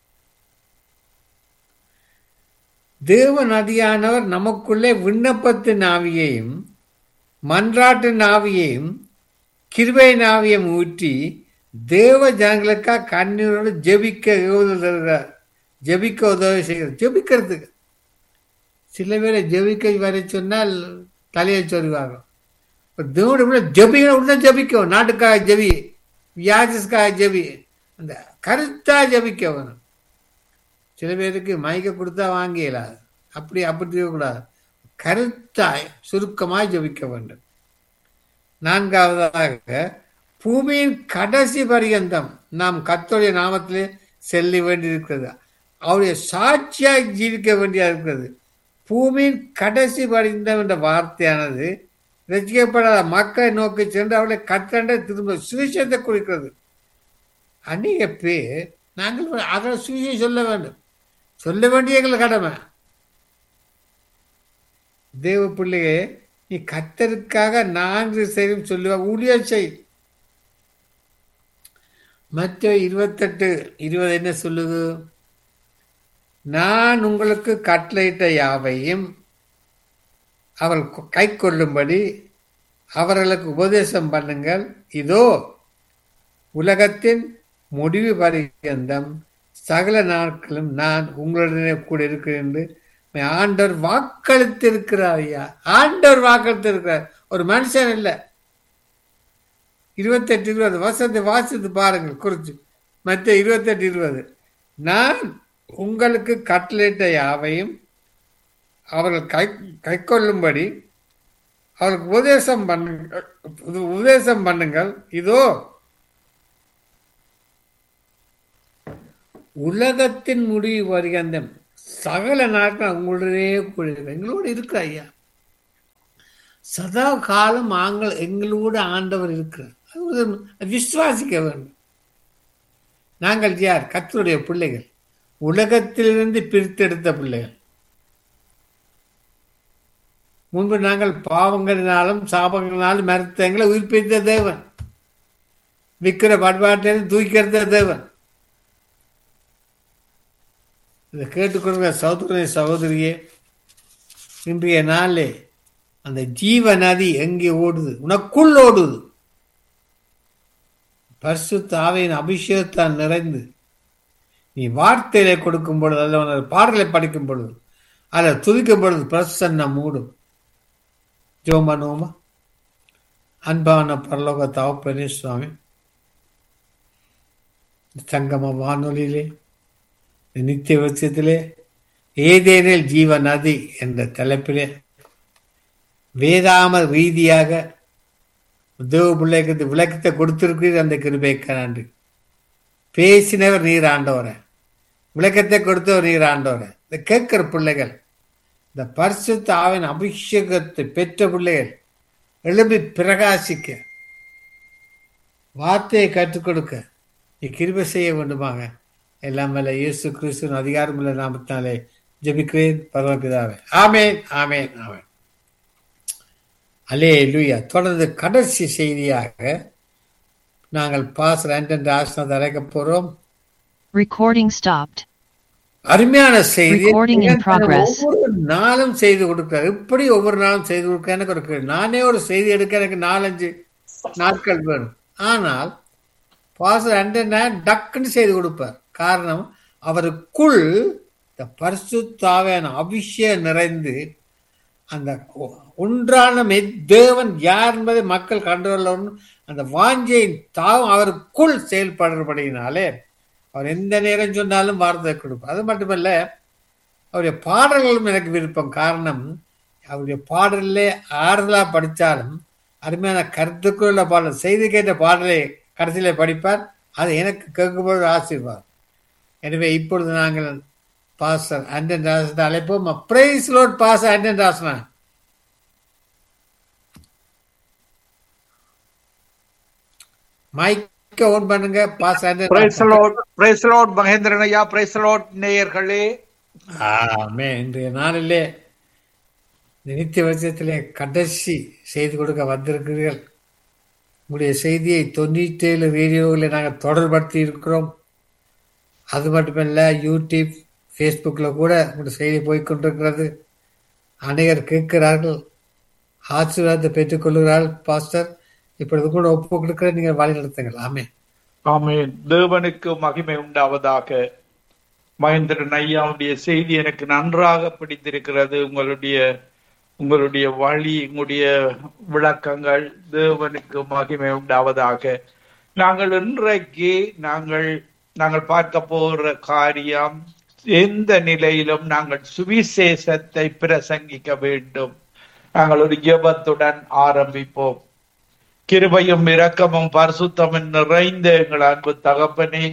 தேவ நதியானவர் நமக்குள்ளே விண்ணப்பத்தின் ஆவியையும் மன்றாட்டின் ஆவியையும் கிருபை ஆவியம் ஊற்றி தேவ ஜனங்களுக்காக கண்ணீரோடு ஜெபிக்க தருகிறார் ஜெபிக்க உதவி செய்கிறார் ஜெபிக்கிறதுக்கு சில பேரை ஜெபிக்க வர சொன்னால் தலையை சொல்லுவாங்க தேவனுடைய ஜபிக்க உடனே ஜபிக்கும் நாட்டுக்காக ஜபி வியாஜஸ்க்காக ஜபி அந்த கருத்தா ஜபிக்க வேணும் சில பேருக்கு மயக்க கொடுத்தா வாங்கிடலாது அப்படி அப்படி இருக்கக்கூடாது கருத்தாய் சுருக்கமாய் ஜபிக்க வேண்டும் நான்காவதாக பூமியின் கடைசி பரியந்தம் நாம் கத்தோடைய நாமத்திலே செல்ல வேண்டியிருக்கிறது அவருடைய சாட்சியாய் ஜீவிக்க வேண்டியா இருக்கிறது பூமியின் கடைசி பரியந்தம் என்ற வார்த்தையானது ரசிக்கப்படாத மக்களை நோக்கி சென்று அவளை கத்தண்ட திரும்ப சுவிசேஷத்தை குறிக்கிறது அநேக பேர் நாங்கள் அதை சுவிசேஷம் சொல்ல வேண்டும் சொல்ல வேண்டிய எங்கள் கடமை தேவ பிள்ளையே நீ கத்தருக்காக நான்கு செய்யும் சொல்லுவா ஊழிய செய் மற்ற இருபத்தெட்டு இருபது என்ன சொல்லுது நான் உங்களுக்கு கட்டளையிட்ட யாவையும் அவள் கை கொள்ளும்படி அவர்களுக்கு உபதேசம் பண்ணுங்கள் இதோ உலகத்தின் முடிவு பரியந்தம் சகல நாட்களும் நான் உங்களுடனே கூட இருக்கிறேன் என்று ஆண்டவர் வாக்களித்து இருக்கிறார் ஐயா ஆண்டவர் வாக்களித்து இருக்கிறார் ஒரு மனுஷன் இல்லை இருபத்தெட்டு இருபது வசத்தை வாசித்து பாருங்கள் குறிச்சு மற்ற இருபத்தெட்டு இருபது நான் உங்களுக்கு கட்டளையிட்ட யாவையும் அவர்கள் கை கை கொள்ளும்படி அவர்களுக்கு உபதேசம் பண்ணுங்கள் உபதேசம் பண்ணுங்கள் இதோ உலகத்தின் முடிவு வருகின்ற சகல நாட்கள் உங்களுடைய கூட இருக்கு. எங்களோடு இருக்கிற ஐயா சதா காலம் ஆங்கள் எங்களோடு ஆண்டவர் இருக்கிறார் அது ஒரு விசுவாசிக்க வேண்டும் நாங்கள் யார் கத்தருடைய பிள்ளைகள் உலகத்திலிருந்து பிரித்தெடுத்த பிள்ளைகள் முன்பு நாங்கள் பாவங்களினாலும் சாபங்களினாலும் மறுத்த எங்களை உயிர்ப்பித்த தேவன் விக்கிர பண்பாட்டிலிருந்து தூக்கிடுத்த தேவன் இதை கேட்டுக்கொள்கிற சகோதரிய சகோதரியே இன்றைய நாளே அந்த ஜீவ நதி எங்கே ஓடுது உனக்குள் ஓடுது பரிசுத்த ஆவையின் அபிஷேகத்தால் நிறைந்து நீ வார்த்தையிலே கொடுக்கும் பொழுது அல்ல உனது பாடலை படிக்கும் பொழுது அல்ல துதிக்கும் பொழுது பிரசன்னம் மூடும் ஜோமனோமா அன்பான பரலோக தவப்பனே சுவாமி சங்கம வானொலியிலே நித்திய வருஷத்திலே ஏதேனில் ஜீவ நதி என்ற தலைப்பிலே வேதாம ரீதியாக தேவ பிள்ளைக்கு விளக்கத்தை கொடுத்திருக்கிறீர் அந்த கிருபைக்கு நன்றி பேசினவர் நீர் ஆண்டவரை விளக்கத்தை கொடுத்தவர் நீர் ஆண்டவரை இந்த கேட்கிற பிள்ளைகள் இந்த பரிசுத்த ஆவின் அபிஷேகத்தை பெற்ற பிள்ளைகள் எழுப்பி பிரகாசிக்க வார்த்தையை கற்றுக் கொடுக்க நீ கிருபை செய்ய வேண்டுமாக எல்லாம் வல்ல இயேசு கிறிஸ்துவின் அதிகாரமுள்ள நாமத்தினாலே ஜெபிக்கிறேன் பரவபிதாவே ஆமேன் ஆமேன் ஆமேன் அலே லூயா தொடர்ந்து கடைசி செய்தியாக நாங்கள் பாஸ் ஆண்டன் ஆசனத்தை அழைக்க போறோம் Recording stopped. அருமையான செய்தி Recording in progress. ஒவ்வொரு நாளும் செய்து கொடுக்கிறார் இப்படி ஒவ்வொரு நாளும் செய்து கொடுக்க எனக்கு ஒரு கேள்வி. நானே ஒரு செய்தி எடுக்க எனக்கு நாலஞ்சு நாட்கள் வேணும் ஆனால் பாஸ்டர் அண்டனா டக்குன்னு செய்து கொடுப்பார் காரணம் அவருக்குள் இந்த பரிசுத்தாவையான அபிஷேகம் நிறைந்து அந்த ஒ- ஒன்றான மெய் தேவன் யார் என்பதை மக்கள் கண்டுகொள்ளணும் அந்த வாஞ்சையின் தாவும் அவருக்குள் செயல்படுறபடியினாலே அவர் எந்த நேரம் சொன்னாலும் வார்த்தை கொடுப்பார் அது மட்டுமல்ல அவருடைய பாடல்களும் எனக்கு விருப்பம் காரணம் அவருடைய பாடலிலே ஆறுதலா படித்தாலும் அருமையான கருத்துக்குள்ள பாடல் செய்தி கேட்ட பாடலை கடைசியில படிப்பார் அது எனக்கு கேட்கும்போது ஆசீர்வாதம் எனவே இப்பொழுது நாங்கள் பாஸ்டர் அண்டன் ராசனை அழைப்போம் பிரைஸ் லோட் பாஸ் அண்டன் ராசனா மைக்க ஓன் பண்ணுங்க பாஸ் Anton praise Lord praise Lord Mahendran ஐயா பிரைஸ் லார்ட் நேயர்களே ஆமே இன்றைய நாளிலே இந்த நித்திய வருஷத்திலே கடைசி செய்து கொடுக்க வந்திருக்கிறீர்கள் உங்களுடைய செய்தியை தொண்ணூற்றி ஏழு ரேடியோவில் நாங்கள் தொடர்படுத்தி இருக்கிறோம் அது மட்டுமல்ல யூடியூப் ஃபேஸ்புக்கில் கூட உங்களுடைய செய்தி போய்க்கொண்டிருக்கிறது அநேகர் கேட்கிறார்கள் ஆசீர்வாதத்தை பெற்றுக்கொள்கிறார்கள் பாஸ்டர் இப்பொழுது கூட ஒப்பு கொடுக்கிற நீங்கள் வழி நடத்துங்கள் ஆமே ஆமென் தேவனுக்கு மகிமை உண்டாவதாக மகேந்திரன் ஐயாவுடைய செய்தி எனக்கு நன்றாக பிடித்திருக்கிறது உங்களுடைய உங்களுடைய வழி உங்களுடைய விளக்கங்கள் தேவனுக்கு மகிமை உண்டாவதாக நாங்கள் இன்றைக்கு நாங்கள் நாங்கள் பார்க்க போற காரியம் எந்த நிலையிலும் நாங்கள் சுவிசேஷத்தை பிரசங்கிக்க வேண்டும் நாங்கள் ஒரு ஜெபத்துடன் ஆரம்பிப்போம் கிருபையும் இரக்கமும் பரிசுத்தமும் நிறைந்த எங்கள் அன்பு தகப்பனே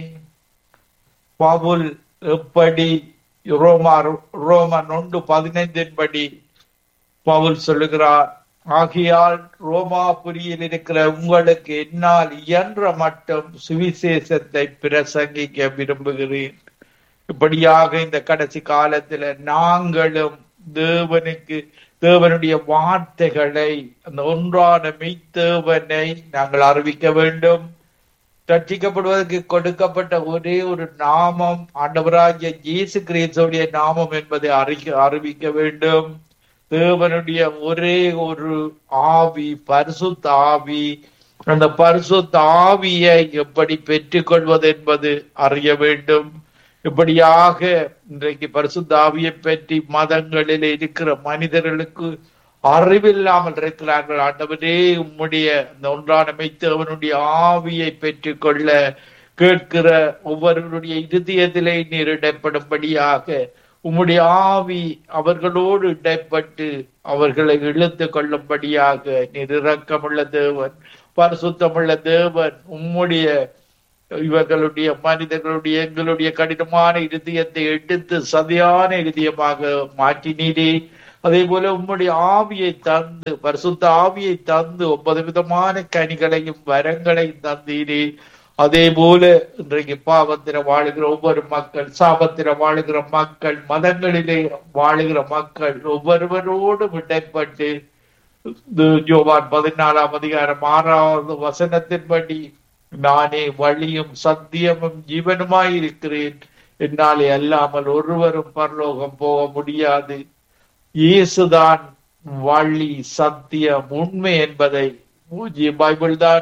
பவுல் எப்படி ரோமா ரோமன் ஒன்று பதினைந்தின் படி பவுல் சொல்லுகிறார் ஆகையால் ரோமாபுரியில் இருக்கிற உங்களுக்கு என்னால் இயன்ற மட்டும் சுவிசேஷத்தை பிரசங்கிக்க விரும்புகிறேன் இப்படியாக இந்த கடைசி காலத்துல நாங்களும் தேவனுக்கு தேவனுடைய வார்த்தைகளை அந்த ஒன்றான மெய்த்தேவனை நாங்கள் அறிவிக்க வேண்டும் ரட்சிக்கப்படுவதற்கு கொடுக்கப்பட்ட ஒரே ஒரு நாமம் ஆண்டவராகிய இயேசு கிறிஸ்துடைய நாமம் என்பதை அறிக்க அறிவிக்க வேண்டும் தேவனுடைய ஒரே ஒரு ஆவி பரிசுத்த ஆவி அந்த பரிசுத்த ஆவியை எப்படி பெற்றுக்கொள்வது என்பது அறிய வேண்டும் இப்படியாக இன்றைக்கு பரிசுத்த ஆவியை பற்றி மதங்களில் இருக்கிற மனிதர்களுக்கு அறிவில்லாமல் இருக்கிறார்கள் ஆண்டவரே உம்முடைய அந்த ஒன்றான மெய்த்தவனுடைய ஆவியை பெற்றுக்கொள்ள கேட்கிற ஒவ்வொருவருடைய இருதயத்திலே நீர் இடப்படும்படியாக உம்முடைய ஆவி அவர்களோடு இடைப்பட்டு அவர்களை இழுத்து கொள்ளும்படியாக நீர் இரக்கமுள்ள தேவன் பரிசுத்தமுள்ள தேவன் உம்முடைய இவர்களுடைய மனிதர்களுடைய எங்களுடைய கடினமான இருதயத்தை எடுத்து சதையான இருதயமாக மாற்றினீரே அதே போல உம்முடைய ஆவியை தந்து பரிசுத்த ஆவியை தந்து ஒன்பது விதமான கனிகளையும் வரங்களையும் தந்தீரே அதே போல இன்றைக்கு பாவத்தில வாழுகிற ஒவ்வொரு மக்கள் சாபத்தில வாழுகிற மக்கள் மதங்களிலே வாழுகிற மக்கள் ஒவ்வொருவரோடும் இடைப்பட்டு இது யோவான் பதினாலாம் அதிகாரம் ஆறாவது வசனத்தின்படி நானே வழியும் சத்தியமும் ஜீவனுமாய் இருக்கிறேன் என்னாலே அல்லாமல் ஒருவரும் பரலோகம் போக முடியாது இயேசுதான் வழி சத்தியம் உண்மை என்பதை பைபிள் தான்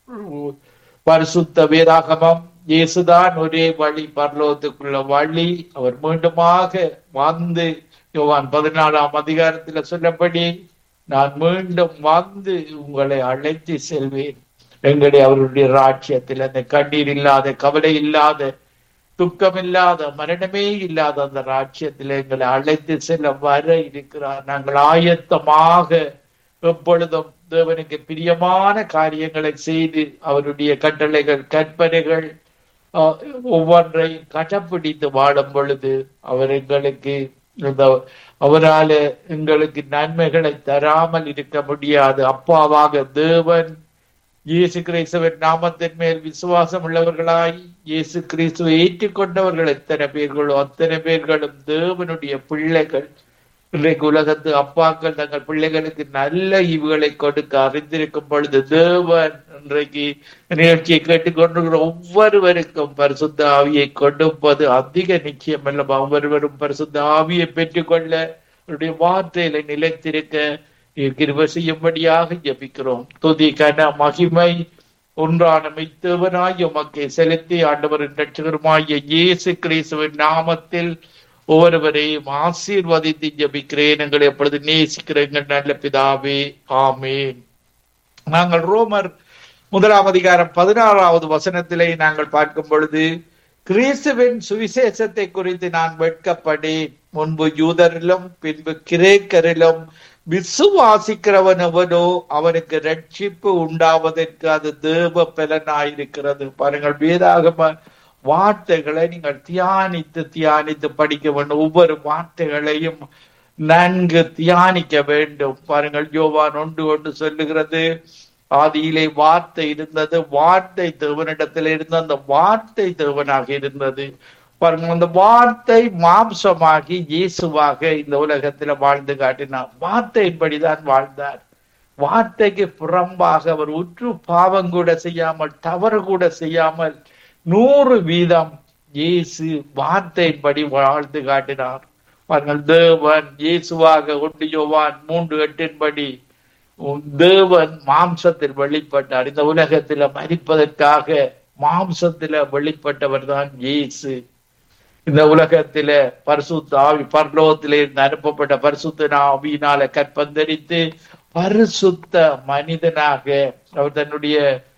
பரிசுத்த வேதாகமம் இயேசுதான் ஒரே வழி பரலோகத்துக்குள்ள வழி அவர் மீண்டுமாக வந்து யோவான் பதினாலாம் அதிகாரத்துல சொல்லபடி நான் மீண்டும் வந்து உங்களை அழைத்து செல்வேன் எங்களை அவருடைய ராட்சியத்தில் அந்த கண்ணீர் இல்லாத கவலை இல்லாத துக்கம் இல்லாத மரணமே இல்லாத அந்த ராட்சியத்தில் எங்களை அழைத்து செல்ல வர இருக்கிறார் நாங்கள் ஆயத்தமாக எப்பொழுதும் தேவனுக்கு பிரியமான காரியங்களை செய்து அவருடைய கட்டளைகள் கற்பனைகள் அஹ், ஒவ்வொன்றை கடைப்பிடித்து வாழும் பொழுது அவர் எங்களுக்கு இந்த அவரால எங்களுக்கு நன்மைகளை தராமல் இருக்க முடியாது அப்பாவாக தேவன் இயேசு கிறிஸ்துவின் நாமத்தின் மேல் விசுவாசம் உள்ளவர்களாய் இயேசு கிறிஸ்துவை ஏற்றுக்கொண்டவர்கள் எத்தனை பேர்களோ அத்தனை பேர்களும் தேவனுடைய பிள்ளைகள் இன்றைக்கு உலகத்து அப்பாக்கள் தங்கள் பிள்ளைகளுக்கு நல்ல ஈவுகளை கொடுக்க அறிந்திருக்கும் பொழுது தேவன் இன்றைக்கு நிகழ்ச்சியை கேட்டுக்கொண்டிருக்கிற ஒவ்வொருவருக்கும் பரிசுத்த ஆவியை கொடுப்பது அதிக நிச்சயம் அல்லவா ஒவ்வொருவரும் பரிசுத்த ஆவியை பெற்றுக்கொள்ள அவருடைய வார்த்தையில நிலைத்திருக்க நீர் கிருபை செய்யும்படியாக ஜெபிக்கிறோம் துதி கன மகிமை ஒன்றான மெய்த்தேவனாய் உமக்கு செலுத்தி ஆண்டவரின் ரட்சகருமாகிய இயேசு கிறிஸ்துவின் நாமத்தில் ஒவ்வொருவரையும் ஆசீர்வதித்து ஜெபிக்கிறேன் எங்களை எப்பொழுது நேசிக்கிற எங்கள் நல்ல பிதாவே ஆமேன் நாங்கள் ரோமர் முதலாம் அதிகாரம் பதினாறாவது வசனத்திலே நாங்கள் பார்க்கும் பொழுது கிறிஸ்துவின் சுவிசேஷத்தை குறித்து நான் வெட்கப்படேன் முன்பு யூதரிலும் பின்பு கிரேக்கரிலும் விசுவாசிக்கிறவன் எவனோ அவனுக்கு ரட்சிப்பு உண்டாவதற்கு அது தேவ பலனாயிருக்கிறது பாருங்கள் வேதாகம வார்த்தைகளை நீங்கள் தியானித்து தியானித்து படிக்க வேண்டும் ஒவ்வொரு வார்த்தைகளையும் நன்கு தியானிக்க வேண்டும் பாருங்கள் யோவான் ஒன்று ஒன்று சொல்லுகிறது ஆதியிலே வார்த்தை இருந்தது வார்த்தை தேவனிடத்தில் இருந்த அந்த வார்த்தை தேவனாக இருந்தது பாருங்க அந்த வார்த்தை மாம்சமாகி இயேசுவாக இந்த உலகத்துல வாழ்ந்து காட்டினார் வார்த்தையின்படிதான் வாழ்ந்தார் வார்த்தைக்கு புறம்பாக அவர் உற்று பாவம் கூட செய்யாமல் தவறு கூட செய்யாமல் நூறு வீதம் இயேசு வார்த்தையின்படி வாழ்ந்து காட்டினார் பாருங்கள் தேவன் இயேசுவாக ஒன்று யோவான் மூன்று எட்டின்படி உன் தேவன் மாம்சத்தில் வெளிப்பட்டார் இந்த உலகத்துல மறிப்பதற்காக மாம்சத்துல வெளிப்பட்டவர் தான் இயேசு இந்த உலகத்தில பரிசுத்த ஆவி பரலோகத்திலே இருந்து அனுப்பப்பட்ட பரிசுத்த ஆவியினால கற்பந்தரித்து பரிசுத்த மனிதனாக அவர் தன்னுடைய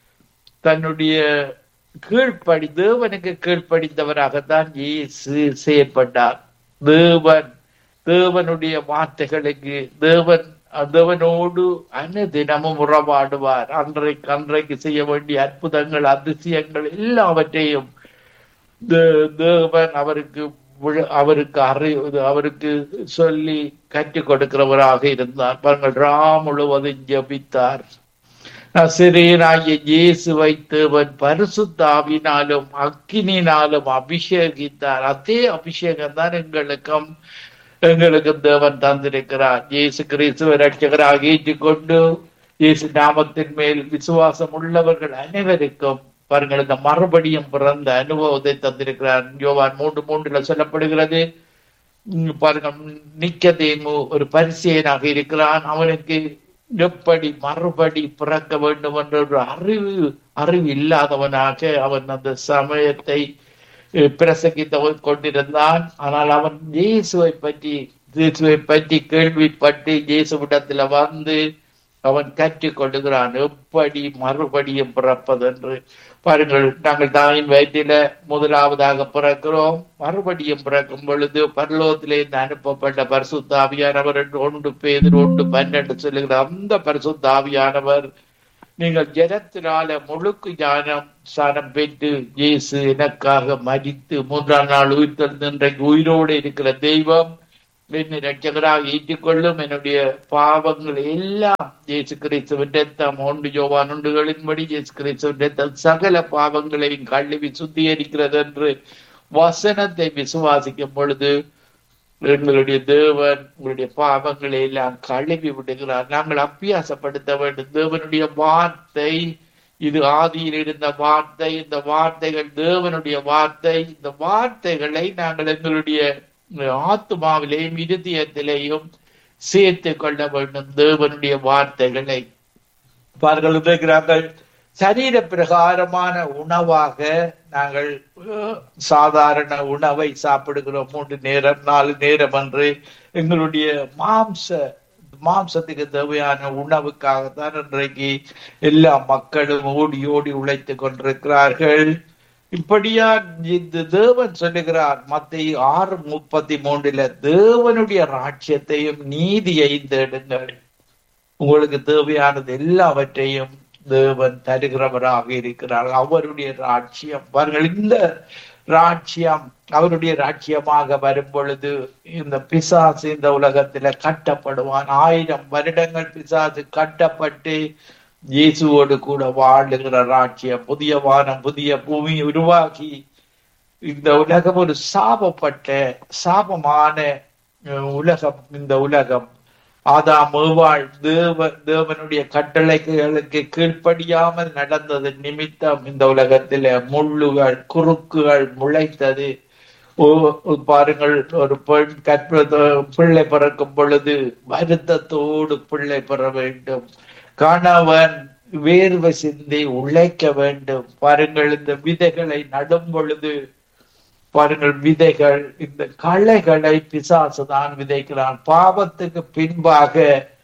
தன்னுடைய கீழ்ப்படி தேவனுக்கு கீழ்ப்படிந்தவராகத்தான் இயேசு செயற்பட்டார் தேவன் தேவனுடைய வார்த்தைகளுக்கு தேவன் தேவனோடு அனுதினமும் உறவாடுவார் அன்றைக்கு அன்றைக்கு செய்ய வேண்டிய அற்புதங்கள் அதிசயங்கள் எல்லாவற்றையும் தே- தேவன் அவருக்கு விழ- அவருக்கு அறி அவருக்கு சொல்லி கற்றுக் கொடுக்கிறவராக இருந்தார் பாருங்கள் ரா முழுவதும் ஜபித்தார் நசிரியனாகிய இயேசுவை தேவன் பரிசுத்தாவினாலும் அக்கினினாலும் அபிஷேகித்தார் அதே அபிஷேகம் தான் எங்களுக்கும் எங்களுக்கு தேவன் தந்திருக்கிறார் இயேசு கிறிஸ்துவ ரட்சகராக ஏற்றுக்கொண்டு இயேசு நாமத்தின் மேல் விசுவாசம் உள்ளவர்கள் அனைவருக்கும் பாருங்கள் இந்த மறுபடியும் பிறந்த அனுபவத்தை தந்திருக்கிறார் யோவான் மூன்று மூன்றுல சொல்லப்படுகிறது உம் பாருங்க நிக்கதேமு ஒரு பரிசெயனாக இருக்கிறான் அவனுக்கு எப்படி மறுபடி பிறக்க வேண்டும் என்ற ஒரு அறிவு அறிவு இல்லாதவனாக அவன் அந்த சமயத்தை அஹ், பிரசங்கித்து கொண்டிருந்தான் ஆனால் அவன் இயேசுவை பற்றி இயேசுவை பற்றி கேள்விப்பட்டு இயேசுவிடத்துல வந்து அவன் கற்றுக் கொள்ளுகிறான் எப்படி மறுபடியும் பிறப்பது என்று பாருங்கள் நாங்கள் தாயின் வயிற்றில முதலாவதாக பிறக்கிறோம் மறுபடியும் பிறக்கும் பொழுது பரலோகத்திலே இருந்து அனுப்பப்பட்ட பரிசுத்த ஆவியானவர் என்று ஒன்று பேர் ஒன்று பன்னெண்டு சொல்லுகிற அந்த பரிசுத்த ஆவியானவர் நீங்கள் ஜனத்தினால முழுக்கு ஞானம் சாணம் பெற்று இயேசு எனக்காக மரித்து மூன்றாம் நாள் உயிர்த்தெழுந்து இன்றைக்கு உயிரோடு இருக்கிற தெய்வம் என்னை ரட்சகராக ஏற்றுக்கொள்ளும் என்னுடைய பாவங்கள் எல்லாம் இயேசு கிறிஸ்துவின் ரத்தம் ஒன்று யோவான் ஒன்றுகளின்படி இயேசு கிறிஸ்துவின் ரத்தம் சகல பாவங்களையும் கழுவி சுத்திகரிக்கிறது என்று வசனத்தை விசுவாசிக்கும் பொழுது எங்களுடைய தேவன் உங்களுடைய பாவங்களை எல்லாம் கழுவி விடுகிறார் நாங்கள் அபியாசப்படுத்த வேண்டும் தேவனுடைய வார்த்தை இது ஆதியில் இருந்த வார்த்தை இந்த வார்த்தைகள் தேவனுடைய வார்த்தை இந்த வார்த்தைகளை நாங்கள் எங்களுடைய ஆத்மாவிலேயும் இருதயத்திலேயும் சேர்த்து கொள்ள வேண்டும் தேவனுடைய வார்த்தைகளை பார்கள் இருக்கிறார்கள் சரீர பிரகாரமான உணவாக நாங்கள் அஹ், சாதாரண உணவை சாப்பிடுகிறோம் மூன்று நேரம் நாலு நேரம் என்று எங்களுடைய மாம்ச மாம்சத்துக்கு தேவையான உணவுக்காகத்தான் இன்றைக்கு எல்லா மக்களும் ஓடி ஓடி உழைத்துக் கொண்டிருக்கிறார்கள் இப்படியா இந்த தேவன் சொல்லுகிறார் மத்திய ஆறு முப்பத்தி மூன்றுல தேவனுடைய ராட்சியத்தையும் நீதியையும் தேடுங்கள் உங்களுக்கு தேவையானது எல்லாவற்றையும் தேவன் தருகிறவராக இருக்கிறார் அவருடைய ராட்சியம் பாருங்கள் இந்த ராட்சியம் அவருடைய ராட்சியமாக வரும் பொழுது இந்த பிசாசு இந்த உலகத்துல கட்டப்படுவான் ஆயிரம் வருடங்கள் பிசாசு கட்டப்பட்டு இயேசுவோடு கூட வாழுகிற ராட்சியம் புதிய வானம் புதிய பூமி உருவாகி இந்த உலகம் ஒரு சாபப்பட்ட சாபமான அஹ், உலகம் இந்த உலகம் ஆதாம் ஏவாள் தேவ தேவனுடைய கட்டளைகளுக்கு கீழ்ப்படியாமல் நடந்தது நிமித்தம் இந்த உலகத்தில முள்ளுகள் குறுக்குகள் முளைத்தது ஓ- பாருங்கள் ஒரு பெண் கற்ப பிள்ளை பிறக்கும் பொழுது வருத்தத்தோடு பிள்ளை பெற வேண்டும் கணவன் வேர்வை சிந்தி உழைக்க வேண்டும் பாருங்கள் இந்த விதைகளை நடும் பொழுது பாருங்கள் விதைகள் இந்த களைகளை பிசாசு தான் விதைக்கிறான் பாவத்துக்கு பின்பாக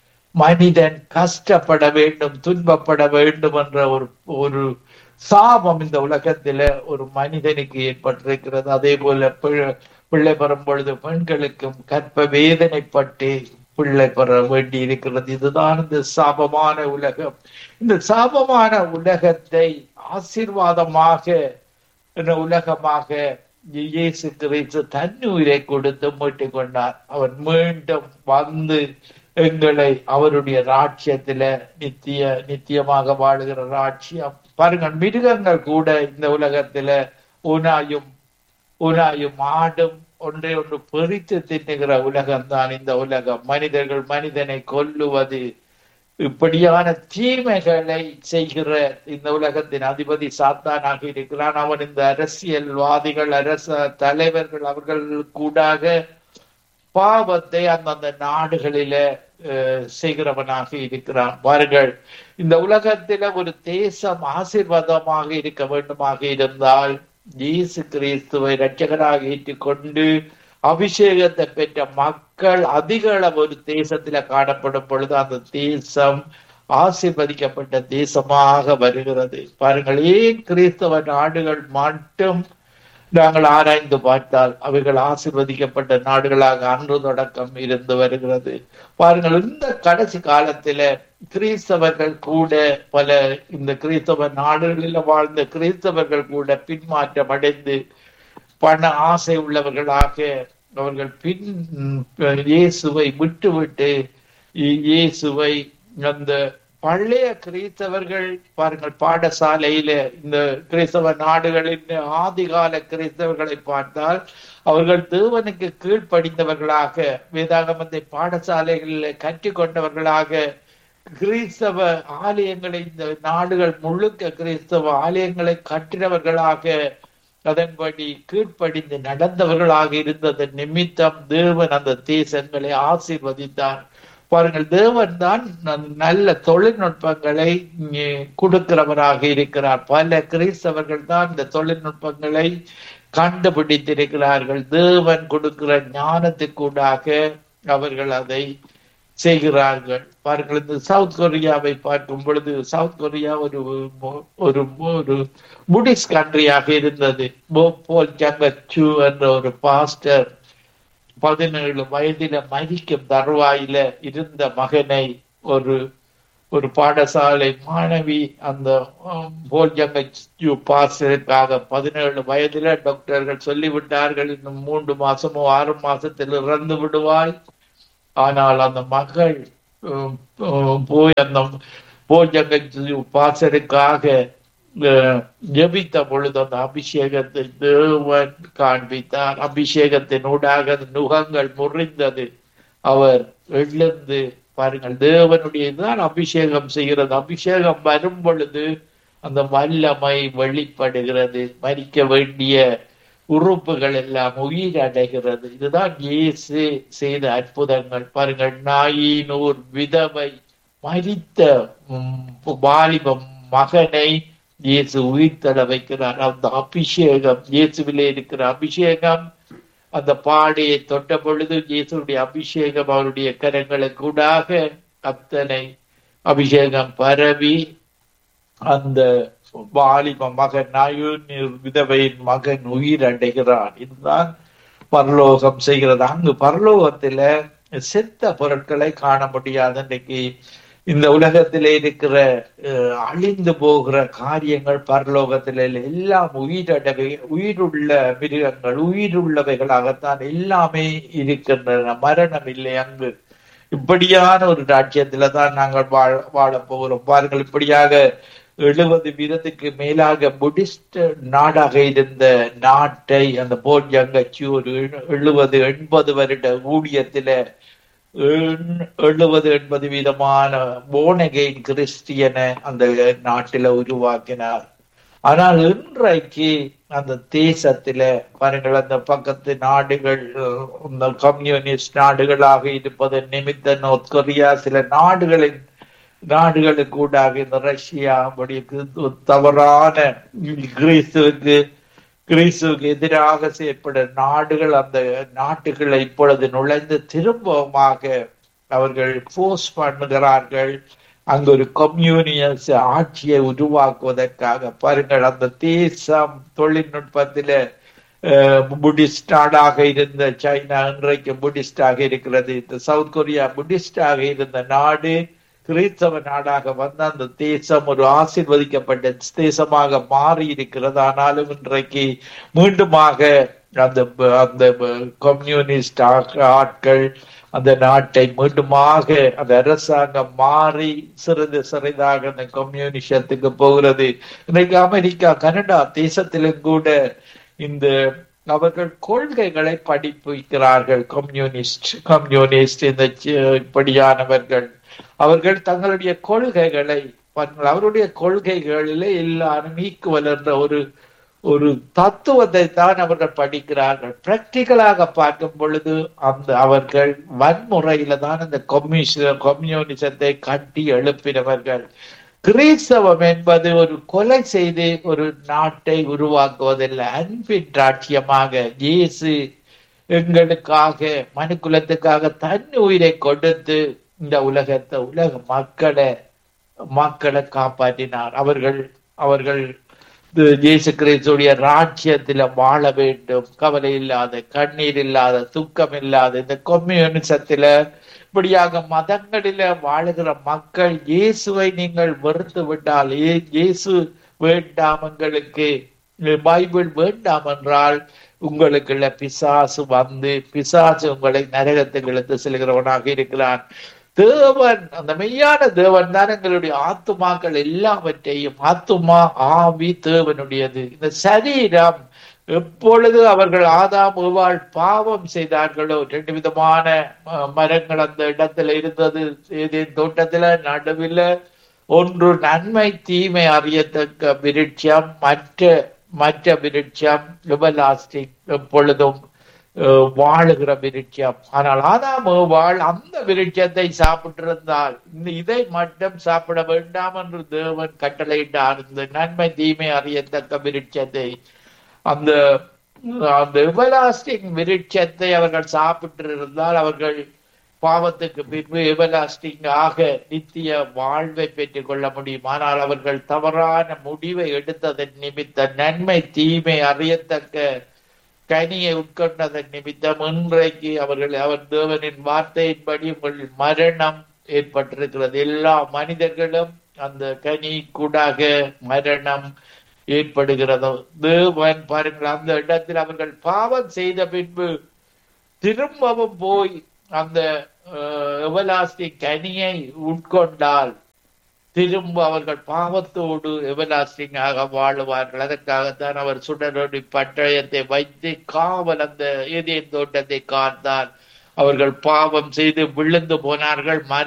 மனிதன் கஷ்டப்பட வேண்டும் துன்பப்பட வேண்டும் என்ற ஒரு ஒரு சாபம் இந்த உலகத்தில ஒரு மனிதனுக்கு ஏற்பட்டிருக்கிறது அதே போல பிள்ளை பிள்ளை பெறும் பொழுது பெண்களுக்கும் கற்ப வேதனைப்பட்டு பிள்ளை பெற வேண்டி இருக்கிறது இதுதான் இந்த சாபமான உலகம் இந்த சாபமான உலகத்தை ஆசீர்வாதமாக என்ற உலகமாக இயேசு கிறிஸ்து தன்னுயிரை கொடுத்து மீட்டுக் கொண்டார் அவர் மீண்டும் வந்து எங்களை அவருடைய ராட்சியத்தில நித்திய நித்தியமாக வாழுகிற ராட்சியம் பாருங்கள் மிருகங்கள் கூட இந்த உலகத்தில ஊனாயும் ஊனாயும் ஆடும் ஒன்றை ஒன்று பெரித்து தின்னுகிற உலகம்தான் இந்த உலகம் மனிதர்கள் மனிதனை கொல்லுவது இப்படியான தீமைகளை செய்கிற இந்த உலகத்தின் அதிபதி சாத்தானாக இருக்கிறான் அவன் இந்த அரசியல்வாதிகள் அரச தலைவர்கள் அவர்கள் கூடாக பாவத்தை அந்தந்த நாடுகளில அஹ், செய்கிறவனாக இருக்கிறான் பாருங்கள் இந்த உலகத்தில ஒரு தேசம் ஆசீர்வாதமாக இருக்க வேண்டுமாக இருந்தால் இயேசு கிறிஸ்துவை இரட்சகராக ஏற்றுக்கொண்டு அபிஷேகத்தை பெற்ற மக்கள் அதிக அளவு ஒரு தேசத்துல காணப்படும் பொழுது அந்த தேசம் ஆசீர்வதிக்கப்பட்ட தேசமாக வருகிறது பாருங்கள் ஏன் கிறிஸ்தவ நாடுகள் மட்டும் நாங்கள் ஆராய்ந்து பார்த்தால் அவைகள் ஆசீர்வதிக்கப்பட்ட நாடுகளாக அன்று தொடக்கம் இருந்து வருகிறது பாருங்கள் இந்த கடைசி காலத்தில கிறிஸ்தவர்கள் கூட பல இந்த கிறிஸ்தவ நாடுகளில் வாழ்ந்த கிறிஸ்தவர்கள் கூட பின்மாற்றம் அடைந்து பண ஆசை உள்ளவர்களாக அவர்கள் பின் இயேசுவை விட்டுவிட்டு இயேசுவை அந்த பழைய கிறிஸ்தவர்கள் பாருங்கள் பாடசாலையில இந்த கிறிஸ்தவ நாடுகளின் ஆதிகால கிறிஸ்தவர்களை பார்த்தால் அவர்கள் தேவனுக்கு கீழ்ப்படிந்தவர்களாக வேதாகமத்தை பாடசாலைகளில் கற்றுக்கொண்டவர்களாக கிறிஸ்தவ ஆலயங்களை இந்த நாடுகள் முழுக்க கிறிஸ்தவ ஆலயங்களை கட்டினவர்களாக அதன்படி கீழ்ப்படிந்து நடந்தவர்களாக இருந்தது நிமித்தம் தேவன் அந்த தேசங்களை ஆசீர்வதித்தார் பாருங்கள் தேவன் தான் நல்ல தொழில்நுட்பங்களை கொடுக்கிறவராக இருக்கிறார் பல கிறிஸ்தவர்கள் தான் இந்த தொழில்நுட்பங்களை கண்டுபிடித்திருக்கிறார்கள் தேவன் கொடுக்கிற ஞானத்துக்கூடாக அவர்கள் அதை செய்கிறார்கள் பாருங்கள் இந்த சவுத் கொரியாவை பார்க்கும் பொழுது சவுத் கொரியா ஒரு ஒரு ஒரு புடிஸ்ட் கண்ட்ரியாக இருந்தது போல் ஜங்கச்சு என்ற ஒரு பாஸ்டர் பதினேழு வயதில மரிக்கும் தருவாயில இருந்த மகனை ஒரு ஒரு பாடசாலை மாணவி அந்த போல் ஜங்கச்சு பாஸ்டருக்காக பதினேழு வயதில டாக்டர்கள் சொல்லிவிட்டார்கள் இன்னும் மூன்று மாசமோ ஆறு மாசத்தில் இறந்து விடுவாய் ஆனால் அந்த மகள் போய் அந்த போஜங்க பாசருக்காக ஜபித்த பொழுது அந்த அபிஷேகத்தை தேவன் காண்பித்தார் அபிஷேகத்தினூடாக நுகங்கள் முறிந்தது அவர் எழுந்து பாருங்கள் தேவனுடைய இதுதான் அபிஷேகம் செய்கிறது அபிஷேகம் வரும் பொழுது அந்த வல்லமை வெளிப்படுகிறது மறிக்க வேண்டிய உறுப்புகள் எல்லாம் உயிரடைகிறது இதுதான் இயேசு செய்த அற்புதங்கள் பாருங்கள் நாயினூர் விதவை மறித்த வாலிபம் மகனை இயேசு உயிர்த்தட வைக்கிறார் அந்த அபிஷேகம் இயேசுவிலே இருக்கிற அபிஷேகம் அந்த பாடையை தொட்ட பொழுது இயேசுடைய அபிஷேகம் அவருடைய கரங்களுக்கூடாக அத்தனை அபிஷேகம் பரவி அந்த வாலிப மகன் நாயூர் விதவையின் மகன் உயிர் அடைகிறான் இதுதான் பரலோகம் செய்கிறது அங்கு பரலோகத்துல செத்த பொருட்களை காண முடியாது இன்றைக்கு இந்த உலகத்திலே இருக்கிற அழிந்து போகிற காரியங்கள் பரலோகத்தில எல்லாம் உயிரடவை உயிருள்ள மிருகங்கள் உயிருள்ளவைகளாகத்தான் எல்லாமே இருக்கின்றன மரணம் இல்லை அங்கு இப்படியான ஒரு ராஜ்யத்துல தான் நாங்கள் வாழ வாழ போகிறோம் பாருங்கள் இப்படியாக எழுபது வீதத்துக்கு மேலாக புடிஸ்ட் நாடாக இருந்த நாட்டை அந்த போர்ஜங்கச்சி ஒரு எழுபது எண்பது வருட ஊழியத்தில எழுபது எண்பது வீதமான போனகெயின் கிறிஸ்டியனை அந்த நாட்டில உருவாக்கினார் ஆனால் இன்றைக்கு அந்த தேசத்தில பாருங்கள் அந்த பக்கத்து நாடுகள் இந்த கம்யூனிஸ்ட் நாடுகளாக இருப்பது நிமித்த நோர்த் கொரியா சில நாடுகளின் நாடுகளுக்கு கூடாக இந்த ரஷ்யா அப்படி தவறான கிறிஸ்துவுக்கு கிறிஸ்துவுக்கு எதிராக செயற்படும் நாடுகள் அந்த நாட்டுகளை இப்பொழுது நுழைந்து திரும்பமாக அவர்கள் போர்ஸ் பண்ணுகிறார்கள் அங்கு ஒரு கம்யூனியஸ் ஆட்சியை உருவாக்குவதற்காக பாருங்கள் அந்த தேசம் தொழில்நுட்பத்தில புடிஸ்ட் நாடாக இருந்த சைனா இன்றைக்கு புடிஸ்டாக இருக்கிறது இந்த சவுத் கொரியா புடிஸ்டாக இருந்த நாடு கிறிஸ்தவ நாடாக வந்த அந்த தேசம் ஒரு ஆசிர்வதிக்கப்பட்ட தேசமாக மாறி இருக்கிறது ஆனாலும் இன்றைக்கு மீண்டுமாக அந்த அந்த கம்யூனிஸ்ட் ஆட்கள் அந்த நாட்டை மீண்டுமாக அந்த அரசாங்கம் மாறி சிறிது சிறிதாக அந்த கம்யூனிசத்துக்கு போகிறது இன்றைக்கு அமெரிக்கா கனடா தேசத்திலும் கூட இந்த அவர்கள் கொள்கைகளை படிப்பிக்கிறார்கள் கம்யூனிஸ்ட் கம்யூனிஸ்ட் இந்த இப்படியானவர்கள் அவர்கள் தங்களுடைய கொள்கைகளை அவருடைய கொள்கைகளிலே எல்லாரும் ஈக்குவல் என்ற ஒரு ஒரு தத்துவத்தை தான் அவர்கள் படிக்கிறார்கள் பிராக்டிக்கலாக பார்க்கும் பொழுது அந்த அவர்கள் வன்முறையில தான் அந்த கம்யூனிச கம்யூனிசத்தை கட்டி எழுப்பினவர்கள் கிறிஸ்தவம் என்பது ஒரு கொலை செய்து ஒரு நாட்டை உருவாக்குவதில்லை அன்பின் ராட்சியமாக இயேசு எங்களுக்காக மனுக்குலத்துக்காக தன் உயிரை கொடுத்து இந்த உலகத்தை உலக மக்களை மக்களை காப்பாற்றினார் அவர்கள் அவர்கள் இயேசு கிறிஸ்துடைய ராஜ்யத்துல வாழ வேண்டும் கவலை இல்லாத கண்ணீர் இல்லாத துக்கம் இல்லாத இந்த கொம்யூனிசத்துல இப்படியாக மதங்களில வாழுகிற மக்கள் இயேசுவை நீங்கள் வெறுத்து விட்டால் இயேசு வேண்டாம் எங்களுக்கு பைபிள் வேண்டாம் என்றால் உங்களுக்குள்ள பிசாசு வந்து பிசாசு உங்களை நரகத்துக்கு இழுத்து செல்கிறவனாக இருக்கிறான் தேவன் அந்த மெய்யான தேவன் தான் எங்களுடைய ஆத்துமாக்கள் எல்லாவற்றையும் ஆத்துமா ஆவி தேவனுடையது இந்த சரீரம் எப்பொழுது அவர்கள் ஆதாம் ஏவாள் பாவம் செய்தார்களோ ரெண்டு விதமான மரங்கள் அந்த இடத்துல இருந்தது ஏதேன் தோட்டத்துல நடுவில் ஒன்று நன்மை தீமை அறியத்தக்க விருட்சம் மற்ற மற்ற விருட்சம் எவலாஸ்டிக் எப்பொழுதும் வாழுகிற விருட்சம் ஆனால் ஆதாம் வாழ் அந்த விருட்சத்தை சாப்பிட்டிருந்தால் இந்த இதை மட்டும் சாப்பிட வேண்டாம் என்று தேவன் கட்டளையிட்டார் இந்த நன்மை தீமை அறியத்தக்க விருட்சத்தை அந்த அந்த எவலாஸ்டிக் விருட்சத்தை அவர்கள் சாப்பிட்டு இருந்தால் அவர்கள் பாவத்துக்கு பின்பு எவலாஸ்டிங் ஆக நித்திய வாழ்வை பெற்றுக் கொள்ள முடியும் ஆனால் அவர்கள் தவறான முடிவை எடுத்ததன் நிமித்த நன்மை தீமை அறியத்தக்க கனியை உட்கொண்டதன் நிமித்தம் இன்றைக்கு அவர்கள் அவர் தேவனின் வார்த்தையின்படி உங்கள் மரணம் ஏற்பட்டிருக்கிறது எல்லா மனிதர்களும் அந்த கனி கூடாக மரணம் ஏற்படுகிறது தேவன் பாருங்கள் அந்த இடத்தில் அவர்கள் பாவம் செய்த பின்பு திரும்பவும் போய் அந்த எவலாஸ்டி கனியை உட்கொண்டால் திரும்ப அவர்கள் பாவத்தோடு எவலாஸ்டிங்காக வாழுவார்கள் அதற்காகத்தான் அவர் சுடரொடி பட்டயத்தை வைத்து காவல் அந்த ஏதேன் தோட்டத்தை காத்தார் அவர்கள் பாவம் செய்து விழுந்து போனார்கள் மர